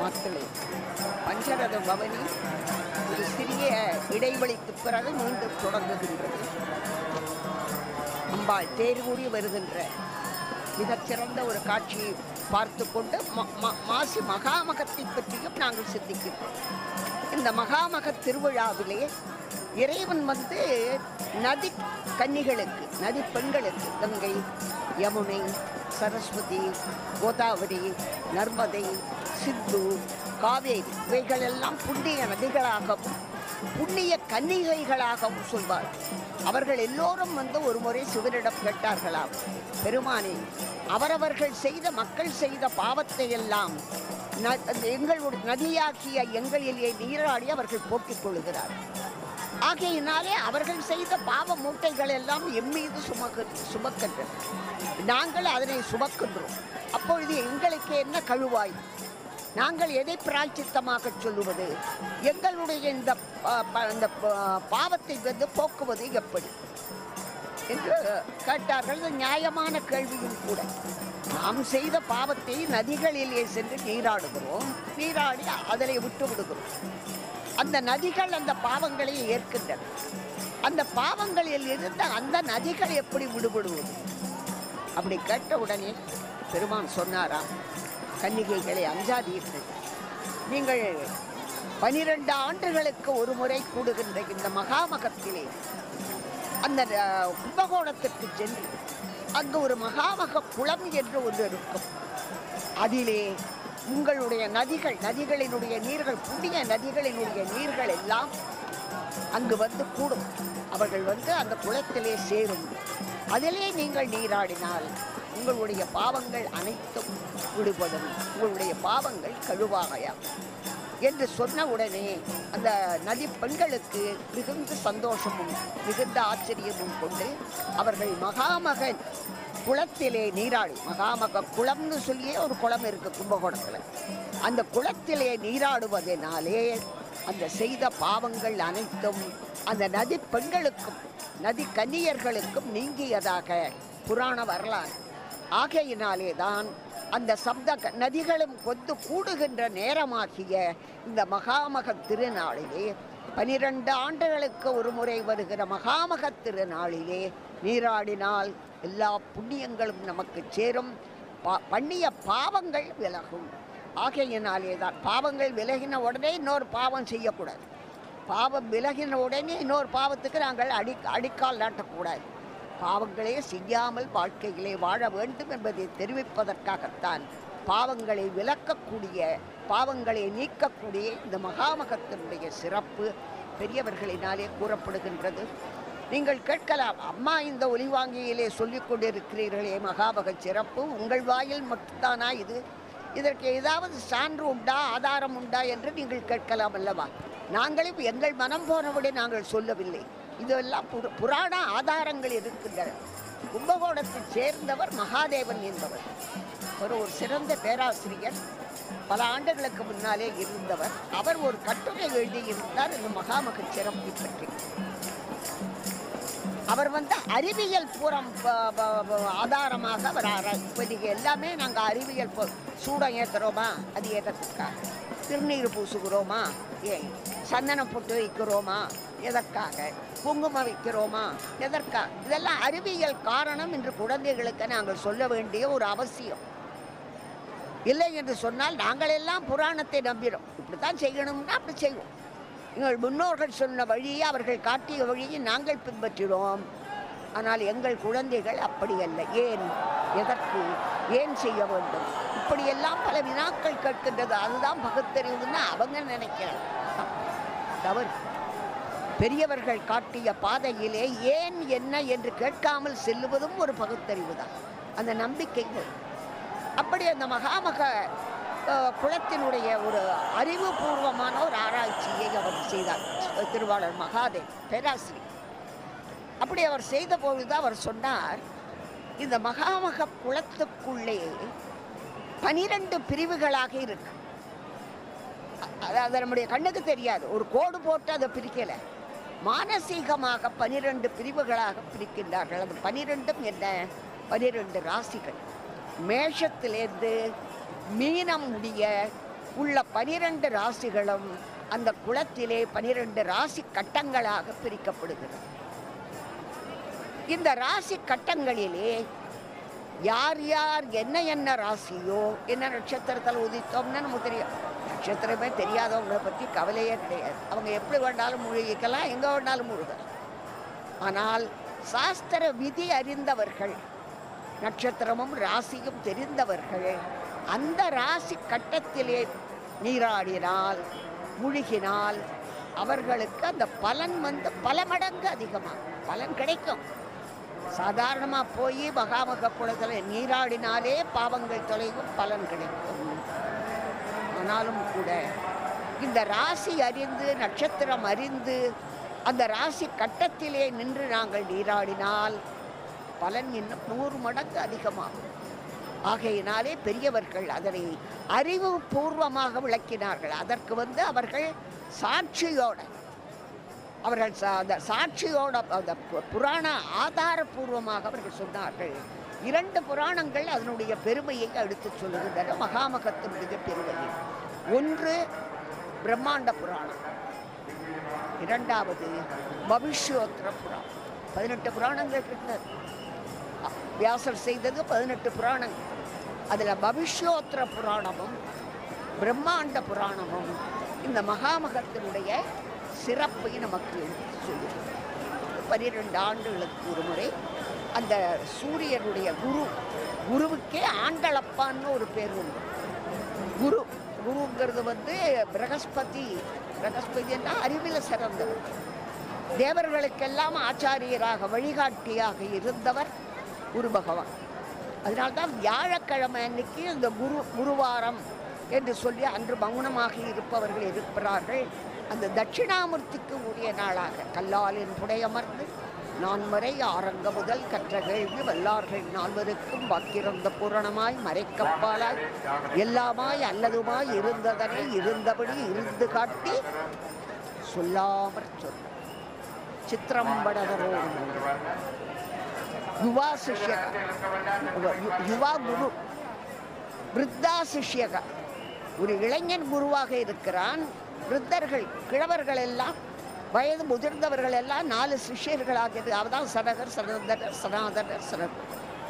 மக்களே பஞ்சரத பவனி ஒரு சிறிய இடைவெளிக்கு பிறகு மீண்டும் தொடங்குகின்றது அம்பாள் தேர்கூடி வருகின்ற மிகச்சிறந்த ஒரு காட்சியை பார்த்து கொண்டு ம- ம- மாசி மகாமகத்தை பற்றியும் நாங்கள் சிந்திக்கின்றோம் இந்த மகாமக திருவிழாவிலே இறைவன் வந்து நதி கன்னிகளுக்கு நதி பெண்களுக்கு கங்கை யமுனை சரஸ்வதி கோதாவரி நர்மதை சிந்து காவேரி இவைகளெல்லாம் புண்ணிய நதிகளாகவும் புண்ணிய கன்னிகைகளாகவும் சொல்வார் அவர்கள் எல்லோரும் வந்து ஒரு முறை சிவனிடம் கேட்டார்களாம் பெருமானே அவரவர்கள் செய்த மக்கள் செய்த பாவத்தை எல்லாம் ந- எங்களுடைய நதியாக்கிய எங்களிலே நீராடி அவர்கள் போக்கிக் கொள்கிறார் ஆகையினாலே அவர்கள் செய்த பாவ மூட்டைகள் எல்லாம் எம்மீது சுமக்கு சுமக்கின்றன நாங்கள் அதனை சுமக்கின்றோம் அப்பொழுது எங்களுக்கு என்ன கழுவாய் நாங்கள் எதை பிராய்ச்சித்தமாக சொல்லுவது எங்களுடைய இந்த ப- ப- இந்த ப- பாவத்தை வந்து போக்குவது எப்படி என்று கேட்டார்கள் இது நியாயமான கேள்வியும் கூட நாம் செய்த பாவத்தை நதிகளிலே சென்று நீராடுகிறோம் நீராடி அதனை விட்டு விடுகிறோம் அந்த நதிகள் அந்த பாவங்களை ஏற்கின்றன அந்த பாவங்களில் இருந்து அந்த நதிகள் எப்படி விடுபடுவது அப்படி கேட்ட உடனே பெருமான் சொன்னாராம் கன்னிகைகளை அஞ்சாதீர்கள் நீங்கள் பனிரெண்டு ஆண்டுகளுக்கு ஒரு முறை கூடுகின்ற இந்த மகாமகத்திலே அந்த அஹ், கும்பகோணத்திற்கு சென்று அங்கு ஒரு மகாமக குளம் என்று ஒன்று இருக்கும் அதிலே உங்களுடைய நதிகள் நதிகளினுடைய நீர்கள் புண்ணிய நதிகளினுடைய நீர்கள் எல்லாம் அங்கு வந்து கூடும் அவர்கள் வந்து அந்த குளத்திலே சேரும் அதிலே நீங்கள் நீராடினால் உங்களுடைய பாவங்கள் அனைத்தும் விடுபடும் உங்களுடைய பாவங்கள் கழுவாகையாகும் என்று சொன்ன உடனே அந்த நதி பெண்களுக்கு மிகுந்த சந்தோஷமும் மிகுந்த ஆச்சரியமும் கொண்டு அவர்கள் மகாமகன் குளத்திலே நீராடி மகாமக குளம்னு சொல்லியே ஒரு குளம் இருக்கு கும்பகோணத்தில் அந்த குளத்திலே நீராடுவதனாலே அந்த செய்த பாவங்கள் அனைத்தும் அந்த நதி பெண்களுக்கும் நதி கன்னியர்களுக்கும் நீங்கியதாக புராண வரலாறு ஆகையினாலே தான் அந்த சப்த க- நதிகளும் கொத்து கூடுகின்ற நேரமாகிய இந்த மகாமக திருநாளிலே பனிரெண்டு ஆண்டுகளுக்கு ஒரு முறை வருகிற மகாமக திருநாளிலே நீராடினால் எல்லா புண்ணியங்களும் நமக்கு சேரும் பா பண்ணிய பாவங்கள் விலகும் ஆகையினாலே தான் பாவங்கள் விலகின உடனே இன்னொரு பாவம் செய்யக்கூடாது பாவம் விலகின உடனே இன்னொரு பாவத்துக்கு நாங்கள் அடி அடிக்கால் நாட்டக்கூடாது பாவங்களே செய்யாமல் வாழ்க்கையிலே வாழ வேண்டும் என்பதை தெரிவிப்பதற்காகத்தான் பாவங்களை விலக்கக்கூடிய பாவங்களை நீக்கக்கூடிய இந்த மகாமகத்தினுடைய சிறப்பு பெரியவர்களினாலே கூறப்படுகின்றது நீங்கள் கேட்கலாம் அம்மா இந்த ஒலிவாங்கியிலே சொல்லிக் கொண்டிருக்கிறீர்களே மகாமக சிறப்பு உங்கள் வாயில் மட்டும்தானா இது இதற்கு ஏதாவது சான்று உண்டா ஆதாரம் உண்டா என்று நீங்கள் கேட்கலாம் அல்லவா நாங்களும் எங்கள் மனம் போனபடி நாங்கள் சொல்லவில்லை இதெல்லாம் புர- புராண ஆதாரங்கள் இருக்கின்றன கும்பகோணத்தைச் சேர்ந்தவர் மகாதேவன் என்பவர் ஒரு ஒரு சிறந்த பேராசிரியர் பல ஆண்டுகளுக்கு முன்னாலே இருந்தவர் அவர் ஒரு கட்டுரை எழுதியிருந்தார் இந்த மகாமக சிறப்பை பற்றி அவர் வந்து அறிவியல் பூரம் ப- ப- ப- ஆதாரமாக அவர் ஆரா- இப்ப நீங்க எல்லாமே நாங்கள் அறிவியல் பூ- சூடம் ஏற்றுறோமா அது ஏற்றத்துக்காக திருநீர் பூசுகிறோமா ஏன் சந்தனம் பொட்டு வைக்கிறோமா எதற்காக குங்குமம் வைக்கிறோமா எதற்காக இதெல்லாம் அறிவியல் காரணம் என்று குழந்தைகளுக்கு நாங்கள் சொல்ல வேண்டிய ஒரு அவசியம் இல்லை என்று சொன்னால் நாங்கள் எல்லாம் புராணத்தை நம்பினோம் இப்படித்தான் செய்யணும்னா அப்படி செய்வோம் எங்கள் முன்னோர்கள் சொன்ன வழியை அவர்கள் காட்டிய வழியை நாங்கள் பின்பற்றினோம் ஆனால் எங்கள் குழந்தைகள் அப்படி அல்ல ஏன் எதற்கு ஏன் செய்ய வேண்டும் இப்படியெல்லாம் பல வினாக்கள் கேட்கின்றது அதுதான் பகுத்தறிவுன்னு அவங்க நினைக்கிறாங்க தவறு பெரியவர்கள் காட்டிய பாதையிலே ஏன் என்ன என்று கேட்காமல் செல்லுவதும் ஒரு பகுத்தறிவு தான் அந்த நம்பிக்கை வரும். அப்படி அந்த மகாமக அஹ், குலத்தினுடைய ஒரு அறிவுபூர்வமான ஒரு ஆராய்ச்சியை அவர் செய்தார் திருவாளர் மகாதேவ் பேராசிரியர் அப்படி அவர் செய்த பொழுது அவர் சொன்னார் இந்த மகாமக குலத்துக்குள்ளே பனிரெண்டு பிரிவுகளாக இருக்கு அது அது நம்முடைய கண்ணுக்கு தெரியாது ஒரு கோடு போட்டு அதை பிரிக்கலை மானசீகமாக பனிரெண்டு பிரிவுகளாக பிரிக்கின்றார்கள் அது பனிரெண்டும் என்ன பனிரெண்டு ராசிகள் மேஷத்திலேருந்து மீனம் முடிய உள்ள பனிரெண்டு ராசிகளும் அந்த குளத்திலே பனிரெண்டு ராசி கட்டங்களாக பிரிக்கப்படுகிறது இந்த ராசி கட்டங்களிலே யார் யார் என்ன என்ன ராசியோ என்ன நட்சத்திரத்தில் உதித்தோம்னு நமக்கு தெரியும் நட்சத்திரமே தெரியாதவங்களை பற்றி கவலையே கிடையாது அவங்க எப்படி வேண்டாலும் மூழ்கிக்கலாம் எங்கே வேண்டாலும் மூழ்கலாம் ஆனால் சாஸ்திர விதி அறிந்தவர்கள் நட்சத்திரமும் ராசியும் தெரிந்தவர்கள் அந்த ராசி கட்டத்திலே நீராடினால் முழுகினால் அவர்களுக்கு அந்த பலன் வந்து பல மடங்கு அதிகமாகும் பலன் கிடைக்கும் சாதாரணமாக போய் மகாமக குளத்தில் நீராடினாலே பாவங்கள் தொலைவும் பலன் கிடைக்கும் ஆனாலும் கூட இந்த ராசி அறிந்து நட்சத்திரம் அறிந்து அந்த ராசி கட்டத்திலே நின்று நாங்கள் நீராடினால் பலன் இன்னும் நூறு மடங்கு அதிகமாகும் ஆகையினாலே பெரியவர்கள் அதனை அறிவு பூர்வமாக விளக்கினார்கள் அதற்கு வந்து அவர்கள் சாட்சியோட அவர்கள் சா- அந்த சாட்சியோட அந்த பு- புராண ஆதாரபூர்வமாக அவர்கள் சொன்னார்கள் இரண்டு புராணங்கள் அதனுடைய பெருமையை எடுத்துச் சொல்லுகின்றன மகாமகத்தினுடைய பெருமையை ஒன்று பிரம்மாண்ட புராணம் இரண்டாவது பவிஷ்யோத்திர புராணம் பதினெட்டு புராணங்கள் இருக்கிறது அ- வியாசர் செய்தது பதினெட்டு புராணங்கள் அதில் பவிஷ்யோத்திர புராணமும் பிரம்மாண்ட புராணமும் இந்த மகாமகத்தினுடைய சிறப்பை நமக்கு எடுத்து சொல்லுகிறது பனிரெண்டு ஆண்டுகளுக்கு ஒரு முறை அந்த சூரியனுடைய குரு குருவுக்கே ஆண்டளப்பான்னு ஒரு பேர் உண்டு குரு குருங்கிறது வந்து பிரகஸ்பதி பிரகஸ்பதினா அறிவில் சிறந்தவர் தேவர்களுக்கெல்லாம் ஆச்சாரியராக வழிகாட்டியாக இருந்தவர் குரு பகவான் அதனால்தான் வியாழக்கிழமை அன்னைக்கு இந்த குரு குருவாரம் என்று சொல்லி அன்று மௌனமாக இருப்பவர்கள் இருக்கிறார்கள் அந்த தட்சிணாமூர்த்திக்கு உரிய நாளாக கல்லாலின் புடையமர்ந்து நான்மறை ஆரங்க முதல் கற்ற கேள்வி வல்லார்கள் நால்வருக்கும் வாக்கிறந்த பூரணமாய் மறைக்கப்பாலாய் எல்லாமாய் அல்லதுமாய் இருந்ததனை இருந்தபடி இருந்து காட்டி சொல்லாமற் சொல் சித்திரம்படவரோடு யுவா சிஷ்யக யு- யுவா குரு விருத்தா சிஷ்யக ஒரு இளைஞன் குருவாக இருக்கிறான் விருத்தர்கள் கிழவர்கள் எல்லாம் வயது முதிர்ந்தவர்கள் எல்லாம் நாலு சிஷ்யர்களாக இரு- அவதான் சனகர் சனந்தனர் சனாதனர் சனகர்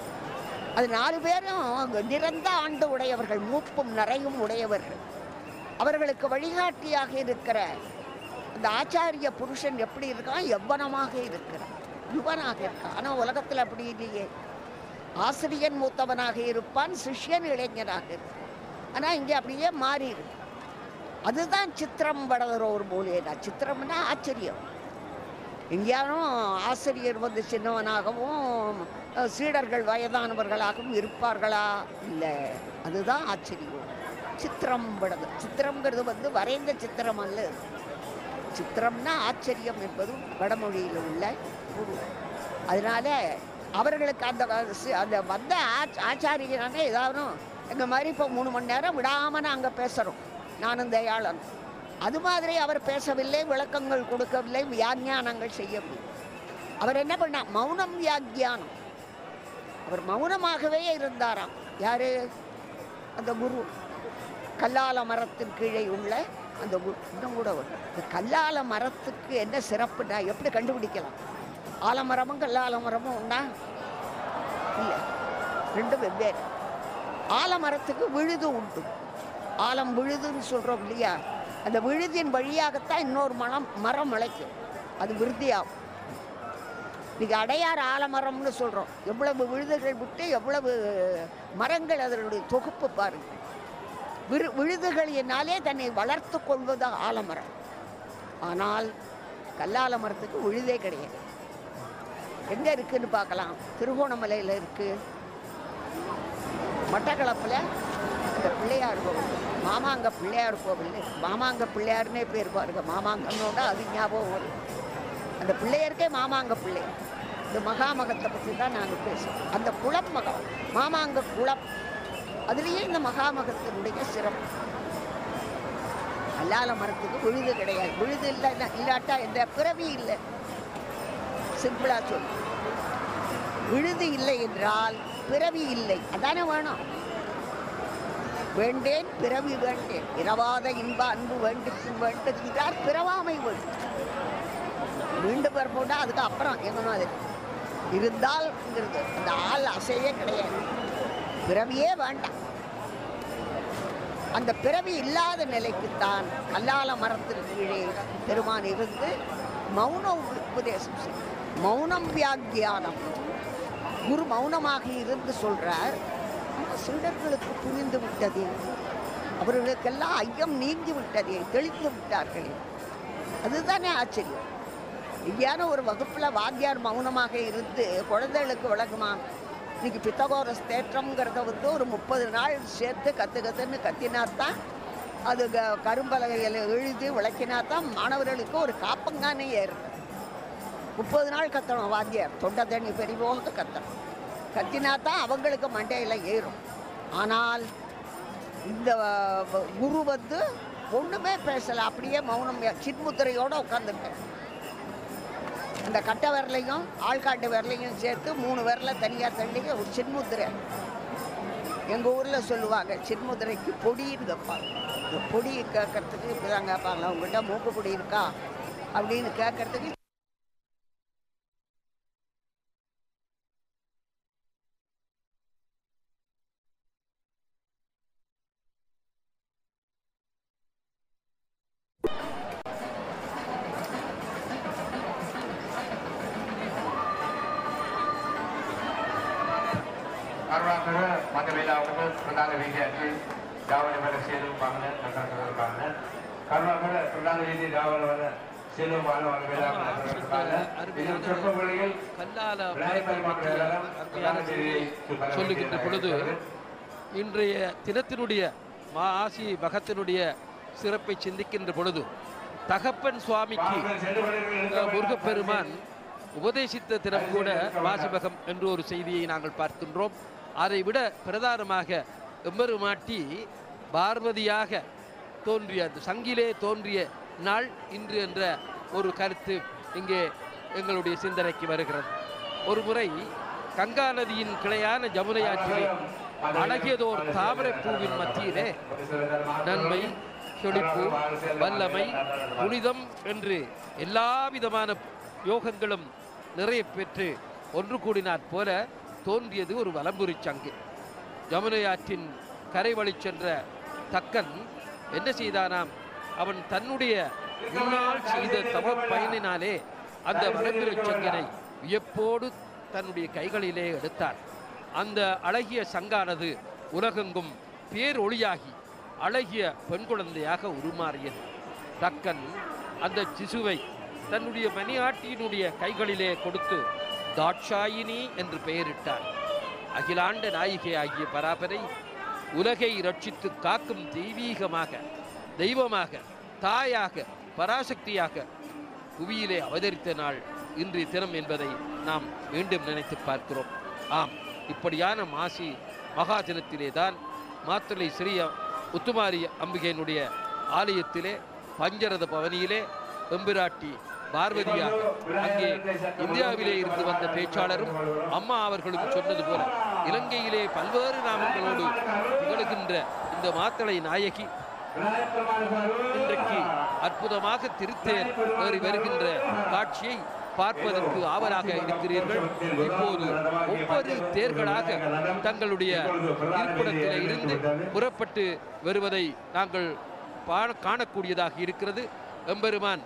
அது நாலு பேரும் நிறந்த ஆண்டு உடையவர்கள் மூப்பும் நரையும் உடையவர்கள் அவர்களுக்கு வழிகாட்டியாக இருக்கிற அந்த ஆச்சாரிய புருஷன் எப்படி இருக்கான் எவ்வனமாக இருக்கிறான் யுவனாக இருக்கான் ஆனால் உலகத்தில் அப்படி இல்லையே ஆசிரியன் மூத்தவனாக இருப்பான் சிஷ்யன் இளைஞனாக இருப்பான் ஆனால் இங்கே அப்படியே மாறி இருக்கு அதுதான் சித்திரம் படகிறோர் மூலியனா சித்திரம்னா ஆச்சரியம் எங்கேயாரும் ஆசிரியர் வந்து சின்னவனாகவும் அஹ், சீடர்கள் வயதானவர்களாகவும் இருப்பார்களா இல்லை அதுதான் ஆச்சரியம் சித்திரம் படது சித்திரம்ங்கிறது வந்து வரைந்த சித்திரம் அல்ல சித்திரம்னா ஆச்சரியம் என்பது வடமொழியில் உள்ள பொருள் அதனால அவர்களுக்கு அந்த சி- அந்த வந்த ஆச் ஆச்சாரியனான ஏதாவது எங்கள் மாதிரி இப்போ மூணு மணி நேரம் விடாமல் நாங்கள் பேசுகிறோம் நானும் தயாளன் அது மாதிரி அவர் பேசவில்லை விளக்கங்கள் கொடுக்கவில்லை வியாக்கியானங்கள் செய்யவில்லை அவர் என்ன பண்ணா மௌனம் வியாக்கியானம் அவர் மௌனமாகவே இருந்தாராம் யாரு அந்த குரு கல்லால மரத்தின் கீழே உள்ள அந்த குரு இன்னும் கூட ஒரு- இந்த கல்லால மரத்துக்கு என்ன சிறப்புனா எப்படி கண்டுபிடிக்கலாம் ஆலமரமும் கல்லால மரமும் உண்டா இல்லை ரெண்டும் வெவ்வேறு ஆலமரத்துக்கு விழுது உண்டு ஆலம் விழுதுன்னு சொல்கிறோம் இல்லையா அந்த விழுதின் வழியாகத்தான் இன்னொரு மரம் மரம் முளைக்கும் அது விருத்தியாகும் இன்னைக்கு அடையார் ஆலமரம்னு சொல்கிறோம் எவ்வளவு விழுதுகள் விட்டு எவ்வளவு மரங்கள் அதனுடைய தொகுப்பு பாருங்க விரு விழுதுகளினாலே தன்னை வளர்த்து கொள்வது ஆலமரம் ஆனால் கல்லால மரத்துக்கு விழுதே கிடையாது எங்கே இருக்குன்னு பார்க்கலாம் திருகோணமலையில் இருக்குது மட்டக்களப்பில் அந்த பிள்ளையார் கோவில் மாமாங்க பிள்ளையார் கோவில் மாமாங்க பிள்ளையார்னே பேர் பாருங்க மாமாங்கன்னோட அது ஞாபகம் வரும் அந்த பிள்ளையருக்கே மாமாங்க பிள்ளை இந்த மகாமகத்தை பற்றி தான் நாங்கள் பேசுகிறோம் அந்த குளம் மகம் மாமாங்க குளம் அதுலேயே இந்த மகாமகத்தினுடைய சிறப்பு அல்லால மரத்துக்கு விழுது கிடையாது விழுது இல்லை இல்லாட்டா இந்த பிறவி இல்லை சிம்பிளா சொல்லு விழுது இல்லை என்றால் பிறவி இல்லை அதானே வேணும் வேண்டேன் பிறவி வேண்டேன் இரவாத இன்ப அன்பு வேண்டும் வேண்டுகிறார் பிறவாமை வேண்டும் மீண்டும் பிறப்போட்டா அதுக்கு அப்புறம் எங்கனோ அது இருந்தால்ங்கிறது அந்த ஆள் அசையே கிடையாது பிறவியே வேண்டாம் அந்த பிறவி இல்லாத நிலைக்குத்தான் கல்லால மரத்தின் கீழே பெருமான் இருந்து மௌன உபதேசம் செய்தார். மௌனம் வியாக்கியானம் குரு மௌனமாக இருந்து சொல்றார் "ஆமா, சீடர்களுக்கு புரிந்து விட்டதே அவர்களுக்கெல்லாம் ஐயம் நீங்கி விட்டதே தெளிந்து விட்டார்களே அதுதானே ஆச்சரியம் இங்கேயான ஒரு வகுப்புல வாத்தியார் மௌனமாக இருந்து குழந்தைகளுக்கு விளக்குமா இன்னைக்கு பித்தகோரஸ் தேற்றம்ங்கிறத வந்து ஒரு முப்பது நாள் சேர்த்து கத்து கத்துன்னு கத்தினாத்தான் அது க- கரும்பலகையில் எழுதி விளக்கினாத்தான் மாணவர்களுக்கு ஒரு காப்பங்கானே ஏறுது முப்பது நாள் கத்தணும் வாத்தியார் தொண்டை தண்ணி பெரிவோக கத்தணும் கத்தினா தான் அவங்களுக்கு மண்டையில் ஏறும் ஆனால் இந்த அஹ், குரு வந்து ஒன்றுமே பேசலை அப்படியே மௌனம் சின்முத்திரையோடு உட்காந்துருக்கேன் இந்த கட்டை விரலையும் ஆள்காட்டு விரலையும் சேர்த்து மூணு விரல தனியாக தள்ளி ஒரு சின்முத்திரை எங்கள் ஊரில் சொல்லுவாங்க சின்முத்திரைக்கு பொடின்னு கேட்பாங்க இந்த பொடி கேட்கறதுக்கு இப்படி தான் கேட்பாங்களா உங்கள்கிட்ட மூக்கு பொடி இருக்கா அப்படின்னு கேட்கறதுக்கு කරුණාකර මට වේලාවකට ප්‍රධාන වීදියේ දාවල වල සියලු බාහන නතර කරගන්න. කරුණාකර ප්‍රධාන වීදියේ දාවල වල සියලු බාහන වල වේලාවකට නතර කරගන්න. இது சொற்பொழியில் கல்லால விநாயகர் மரத்தை பற்றி மக்கள் அருமையான செய்தியை சொல்லுகின்ற பொழுது இன்றைய தினத்தினுடைய மா ஆசி பகத்தினுடைய சிறப்பை சிந்திக்கின்ற பொழுது தகப்பன் சுவாமிக்கு பாங்கள் சென்று அஹ், முருகப்பெருமான் உபதேசித்த தினம் கூட வாசிபகம் என்று ஒரு செய்தியை நாங்கள் பார்க்கின்றோம் அதை விட பிரதானமாக எம்பெருமாட்டி பார்வதியாக தோன்றிய அந்த சங்கிலே தோன்றிய நாள் இன்று என்ற ஒரு கருத்து இங்கே எங்களுடைய சிந்தனைக்கு வருகிறது ஒரு முறை கங்கா நதியின் கிளையான ஜமுனை ஆற்றிலே அழகியதோர் தாமரைப் பூவின் மத்தியிலே நன்மை செழிப்பு வல்லமை புனிதம் என்று எல்லா விதமான யோகங்களும் நிறைய பெற்று ஒன்று கூடினாற் போல தோன்றியது ஒரு வலம்புரி சங்கு ஜமுனை ஆற்றின் கரை வழி சென்ற தக்கன் என்ன செய்தானாம் அவன் தன்னுடைய முன்னால் செய்த தவ பயனினாலே அந்த வலம்புரி சங்கனை வியப்போடு தன்னுடைய கைகளிலே எடுத்தான் அந்த அழகிய சங்கானது உலகெங்கும் பேரொளியாகி அழகிய பெண் குழந்தையாக உருமாறியது தக்கன் அந்த சிசுவை தன்னுடைய மணியாட்டியினுடைய கைகளிலே கொடுத்து தாட்சாயினி என்று பெயரிட்டார் அகிலாண்ட நாயிகை ஆகிய பராபரை உலகை ரட்சித்து காக்கும் தெய்வீகமாக தெய்வமாக தாயாக பராசக்தியாக புவியிலே அவதரித்த நாள் இன்றைய தினம் என்பதை நாம் மீண்டும் நினைத்து பார்க்கிறோம் ஆம் இப்படியான மாசி மகா தினத்திலே தான் மாத்தளை சிறிய உத்துமாரி அம்பிகையினுடைய ஆலயத்திலே பஞ்சரத பவனியிலே எம்பிராட்டி பார்வதியாக அங்கே இந்தியாவிலே இருந்து வந்த பேச்சாளரும் அம்மா அவர்களும் சொன்னது போல இலங்கையிலே பல்வேறு நாமங்களோடு திகழ்கின்ற இந்த மாத்தளை நாயகி இன்றைக்கு அற்புதமாக திருத்தேர் ஏறி வருகின்ற காட்சியை பார்ப்பதற்கு ஆவலாக இருக்கிறீர்கள் இப்போது ஒவ்வொரு தேர்களாக தங்களுடைய இருப்பிடத்திலே இருந்து புறப்பட்டு வருவதை நாங்கள் பா- காணக்கூடியதாக இருக்கிறது எம்பெருமான்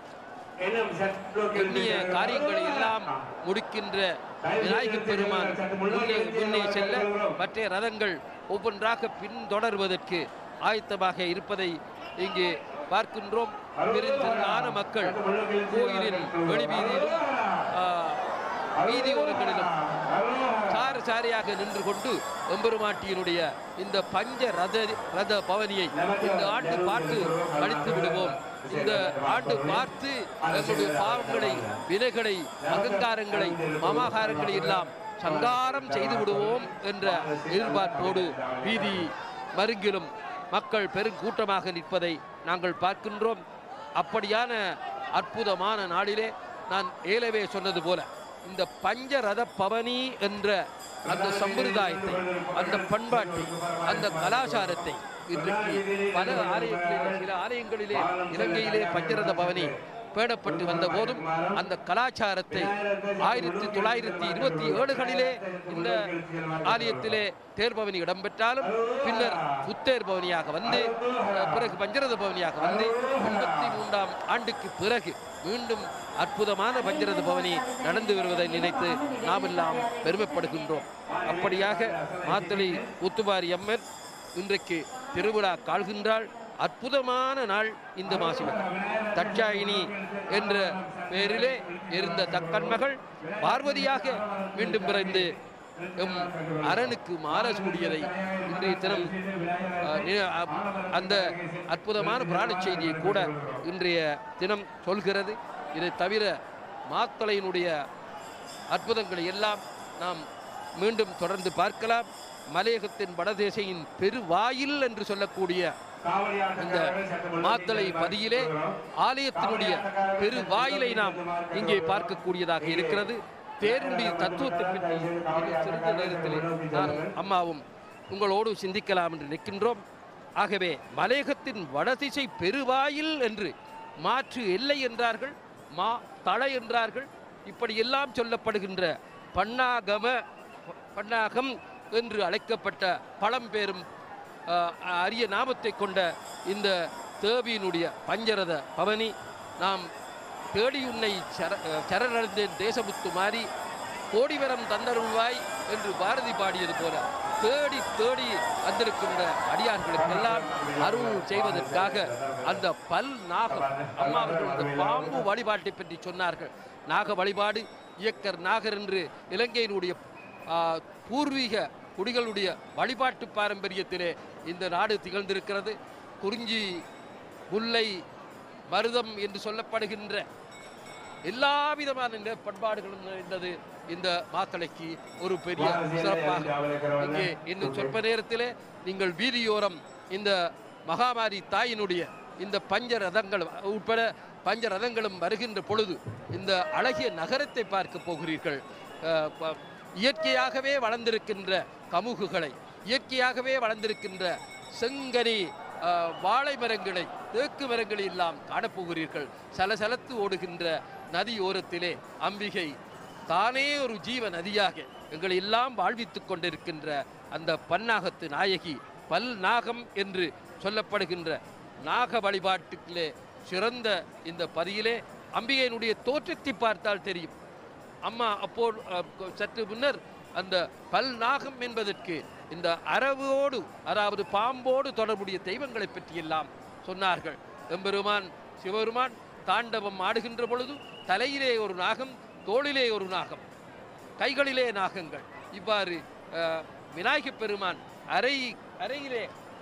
எண்ணிய காரியங்களை எல்லாம் முடிக்கின்ற விநாயகப் பெருமான் முன்னே முன்னே செல்ல மற்ற ரதங்கள் ஒவ்வொன்றாக பின்தொடர்வதற்கு ஆயத்தமாக இருப்பதை இங்கே பார்க்கின்றோம் பெருந்திரளான மக்கள் கோயிலின் வெளிவீதியிலும் ஆ, வீதியோரங்களிலும் சார சாரியாக நின்று கொண்டு எம்பெருமாட்டியினுடைய இந்த பஞ்ச ரத ரத பவனியை இந்த ஆண்டு பார்த்து கழித்து விடுவோம் இந்த ஆண்டு பார்த்து எங்களுடைய பாவங்களை வினைகளை அகங்காரங்களை மமாகாரங்களை எல்லாம் சங்காரம் செய்து விடுவோம் என்ற எதிர்பார்ப்போடு வீதி மருங்கிலும் மக்கள் பெருங்கூட்டமாக நிற்பதை நாங்கள் பார்க்கின்றோம் அப்படியான அற்புதமான நாளிலே நான் ஏலவே சொன்னது போல இந்த பஞ்சரத பவனி என்ற அந்த சம்பிரதாயத்தை அந்த பண்பாட்டை அந்த கலாச்சாரத்தை இன்றைக்கு பல ஆலயங்களிலே சில ஆலயங்களிலே இலங்கையிலே பஞ்சரத பவனி பேணப்பட்டு வந்த போதும் அந்த கலாச்சாரத்தை ஆயிரத்தி தொள்ளாயிரத்தி இருபத்தி ஏழுகளிலே இந்த ஆலயத்திலே தேர்பவனி இடம்பெற்றாலும் பின்னர் புத்தேர் பவனியாக வந்து அஹ், பிறகு பஞ்சரத பவனியாக வந்து எண்பத்தி மூன்றாம் ஆண்டுக்கு பிறகு மீண்டும் அற்புதமான பஞ்சரத பவனி நடந்து வருவதை நினைத்து நாமெல்லாம் பெருமைப்படுகின்றோம் அப்படியாக மாத்தளை ஊத்துமாரி அம்மன் இன்றைக்கு திருவிழா காழ்கின்றாள் அற்புதமான நாள் இந்த மாசிமகம் தட்சாயினி என்ற பெயரிலே இருந்த தக்கன் மகள் பார்வதியாக மீண்டும் பிறந்து எம் அரணுக்கு மாற சூடியதை இன்றைய தினம் அஹ், நி- அ- அந்த அற்புதமான புராணச் செய்தியை கூட இன்றைய தினம் சொல்கிறது இதை தவிர மாத்தளையினுடைய அற்புதங்களை எல்லாம் நாம் மீண்டும் தொடர்ந்து பார்க்கலாம் மலையகத்தின் வடதேசையின் பெருவாயில் என்று சொல்லக்கூடிய இந்த மாத்தளை பதியிலே ஆலயத்தினுடைய பெருவாயிலை நாம் இங்கே பார்க்கக்கூடியதாக இருக்கிறது தேருடைய தத்துவத்தை பற்றி இன்னும் சிறிது நேரத்திலே நான் அம்மாவும் உங்களோடு சிந்திக்கலாம் என்று நிற்கின்றோம் ஆகவே மலையகத்தின் வடதிசை பெருவாயில் என்று மாற்று எல்லை என்றார்கள் மா தளை என்றார்கள் இப்படி எல்லாம் சொல்லப்படுகின்ற பன்னாகம பன்னாகம் என்று அழைக்கப்பட்ட பழம்பெரும் அஹ், அரிய நாமத்தை கொண்ட இந்த தேவியினுடைய பஞ்சரத பவனி நாம் தேடி உன்னை சர அஹ், சரணடைந்தேன் தேசமுத்து மாறி கோடிவரம் தந்தருள்வாய் என்று பாரதி பாடியது போல தேடி தேடி வந்திருக்கின்ற அடியார்களுக்கெல்லாம் அருள் செய்வதற்காக அந்த பல் நாகம் அம்மா அவர்கள் அந்த பாம்பு வழிபாட்டை பற்றி சொன்னார்கள் நாக வழிபாடு இயக்கர் நாகர் என்று இலங்கையினுடைய ஆ, பூர்வீக குடிகளுடைய வழிபாட்டு பாரம்பரியத்திலே இந்த நாடு திகழ்ந்திருக்கிறது குறிஞ்சி முல்லை மருதம் என்று சொல்லப்படுகின்ற எல்லா விதமான இந்த பண்பாடுகளும் நிறைந்தது இந்த மாத்தளைக்கு ஒரு பெரிய சிறப்பாக இங்கே இன்னும் சொற்ப நேரத்திலே நீங்கள் வீதியோரம் இந்த மகாமாரி தாயினுடைய இந்த பஞ்ச ரதங்கள் உட்பட பஞ்ச ரதங்களும் வருகின்ற பொழுது இந்த அழகிய நகரத்தை பார்க்க போகிறீர்கள் அஹ், ப- இயற்கையாகவே வளர்ந்திருக்கின்ற கமுகுகளை இயற்கையாகவே வளர்ந்திருக்கின்ற செங்கனி அஹ், வாழை மரங்களை தேக்கு மரங்களை எல்லாம் காணப்போகிறீர்கள் சலசலத்து ஓடுகின்ற நதி ஓரத்திலே அம்பிகை தானே ஒரு ஜீவ நதியாக எங்களை எல்லாம் வாழ்வித்துக் கொண்டிருக்கின்ற அந்த பன்னாகத்து நாயகி பல் நாகம் என்று சொல்லப்படுகின்ற நாக வழிபாட்டுக்கிலே சிறந்த இந்த பதியிலே அம்பிகையினுடைய தோற்றத்தை பார்த்தால் தெரியும் அம்மா அப்போ அஹ், சற்று முன்னர் அந்த பல் நாகம் என்பதற்கு இந்த அரவோடு அதாவது பாம்போடு தொடர்புடைய தெய்வங்களை பற்றியெல்லாம் சொன்னார்கள் எம்பெருமான் சிவபெருமான் தாண்டவம் ஆடுகின்ற பொழுது தலையிலே ஒரு நாகம் தோளிலே ஒரு நாகம் கைகளிலே நாகங்கள் இவ்வாறு அஹ், விநாயகப் பெருமான் அறை அறையிலே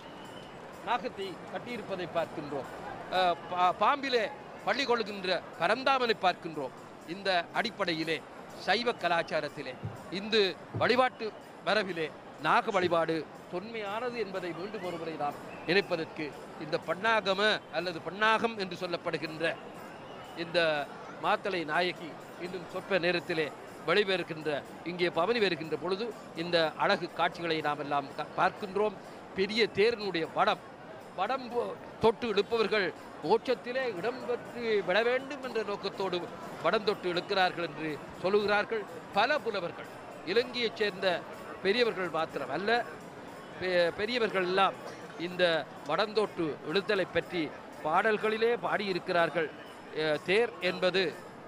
நாகத்தை கட்டியிருப்பதை பார்க்கின்றோம் அஹ், பா- பாம்பிலே பள்ளி கொள்கின்ற பரந்தாமனை பார்க்கின்றோம் இந்த அடிப்படையிலே சைவ கலாச்சாரத்திலே இந்து வழிபாட்டு மரபிலே நாக வழிபாடு தொன்மையானது என்பதை மீண்டும் ஒருமுறை நாம் நினைப்பதற்கு இந்த பன்னாகம அல்லது பன்னாகம் என்று சொல்லப்படுகின்ற இந்த மாத்தளை நாயகி இன்னும் சொற்ப நேரத்திலே வெளிவருகின்ற இங்கே பவனி வருகின்ற பொழுது இந்த அழகு காட்சிகளை நாம் எல்லாம் க- பார்க்கின்றோம் பெரிய தேரினுடைய வடம் வடம் போ- தொட்டு இழுப்பவர்கள் மோட்சத்திலே இடம் பெற்று விட வேண்டும் என்ற நோக்கத்தோடு வடம் தொட்டு இழுக்கிறார்கள் என்று சொல்லுகிறார்கள் பல புலவர்கள் இலங்கையைச் சேர்ந்த பெரியவர்கள் மாத்திரம் அல்ல பெ- பெரியவர்கள் எல்லாம் இந்த வடந்தோட்டு இழுத்தலை பற்றி பாடல்களிலே பாடியிருக்கிறார்கள் அஹ், தேர் என்பது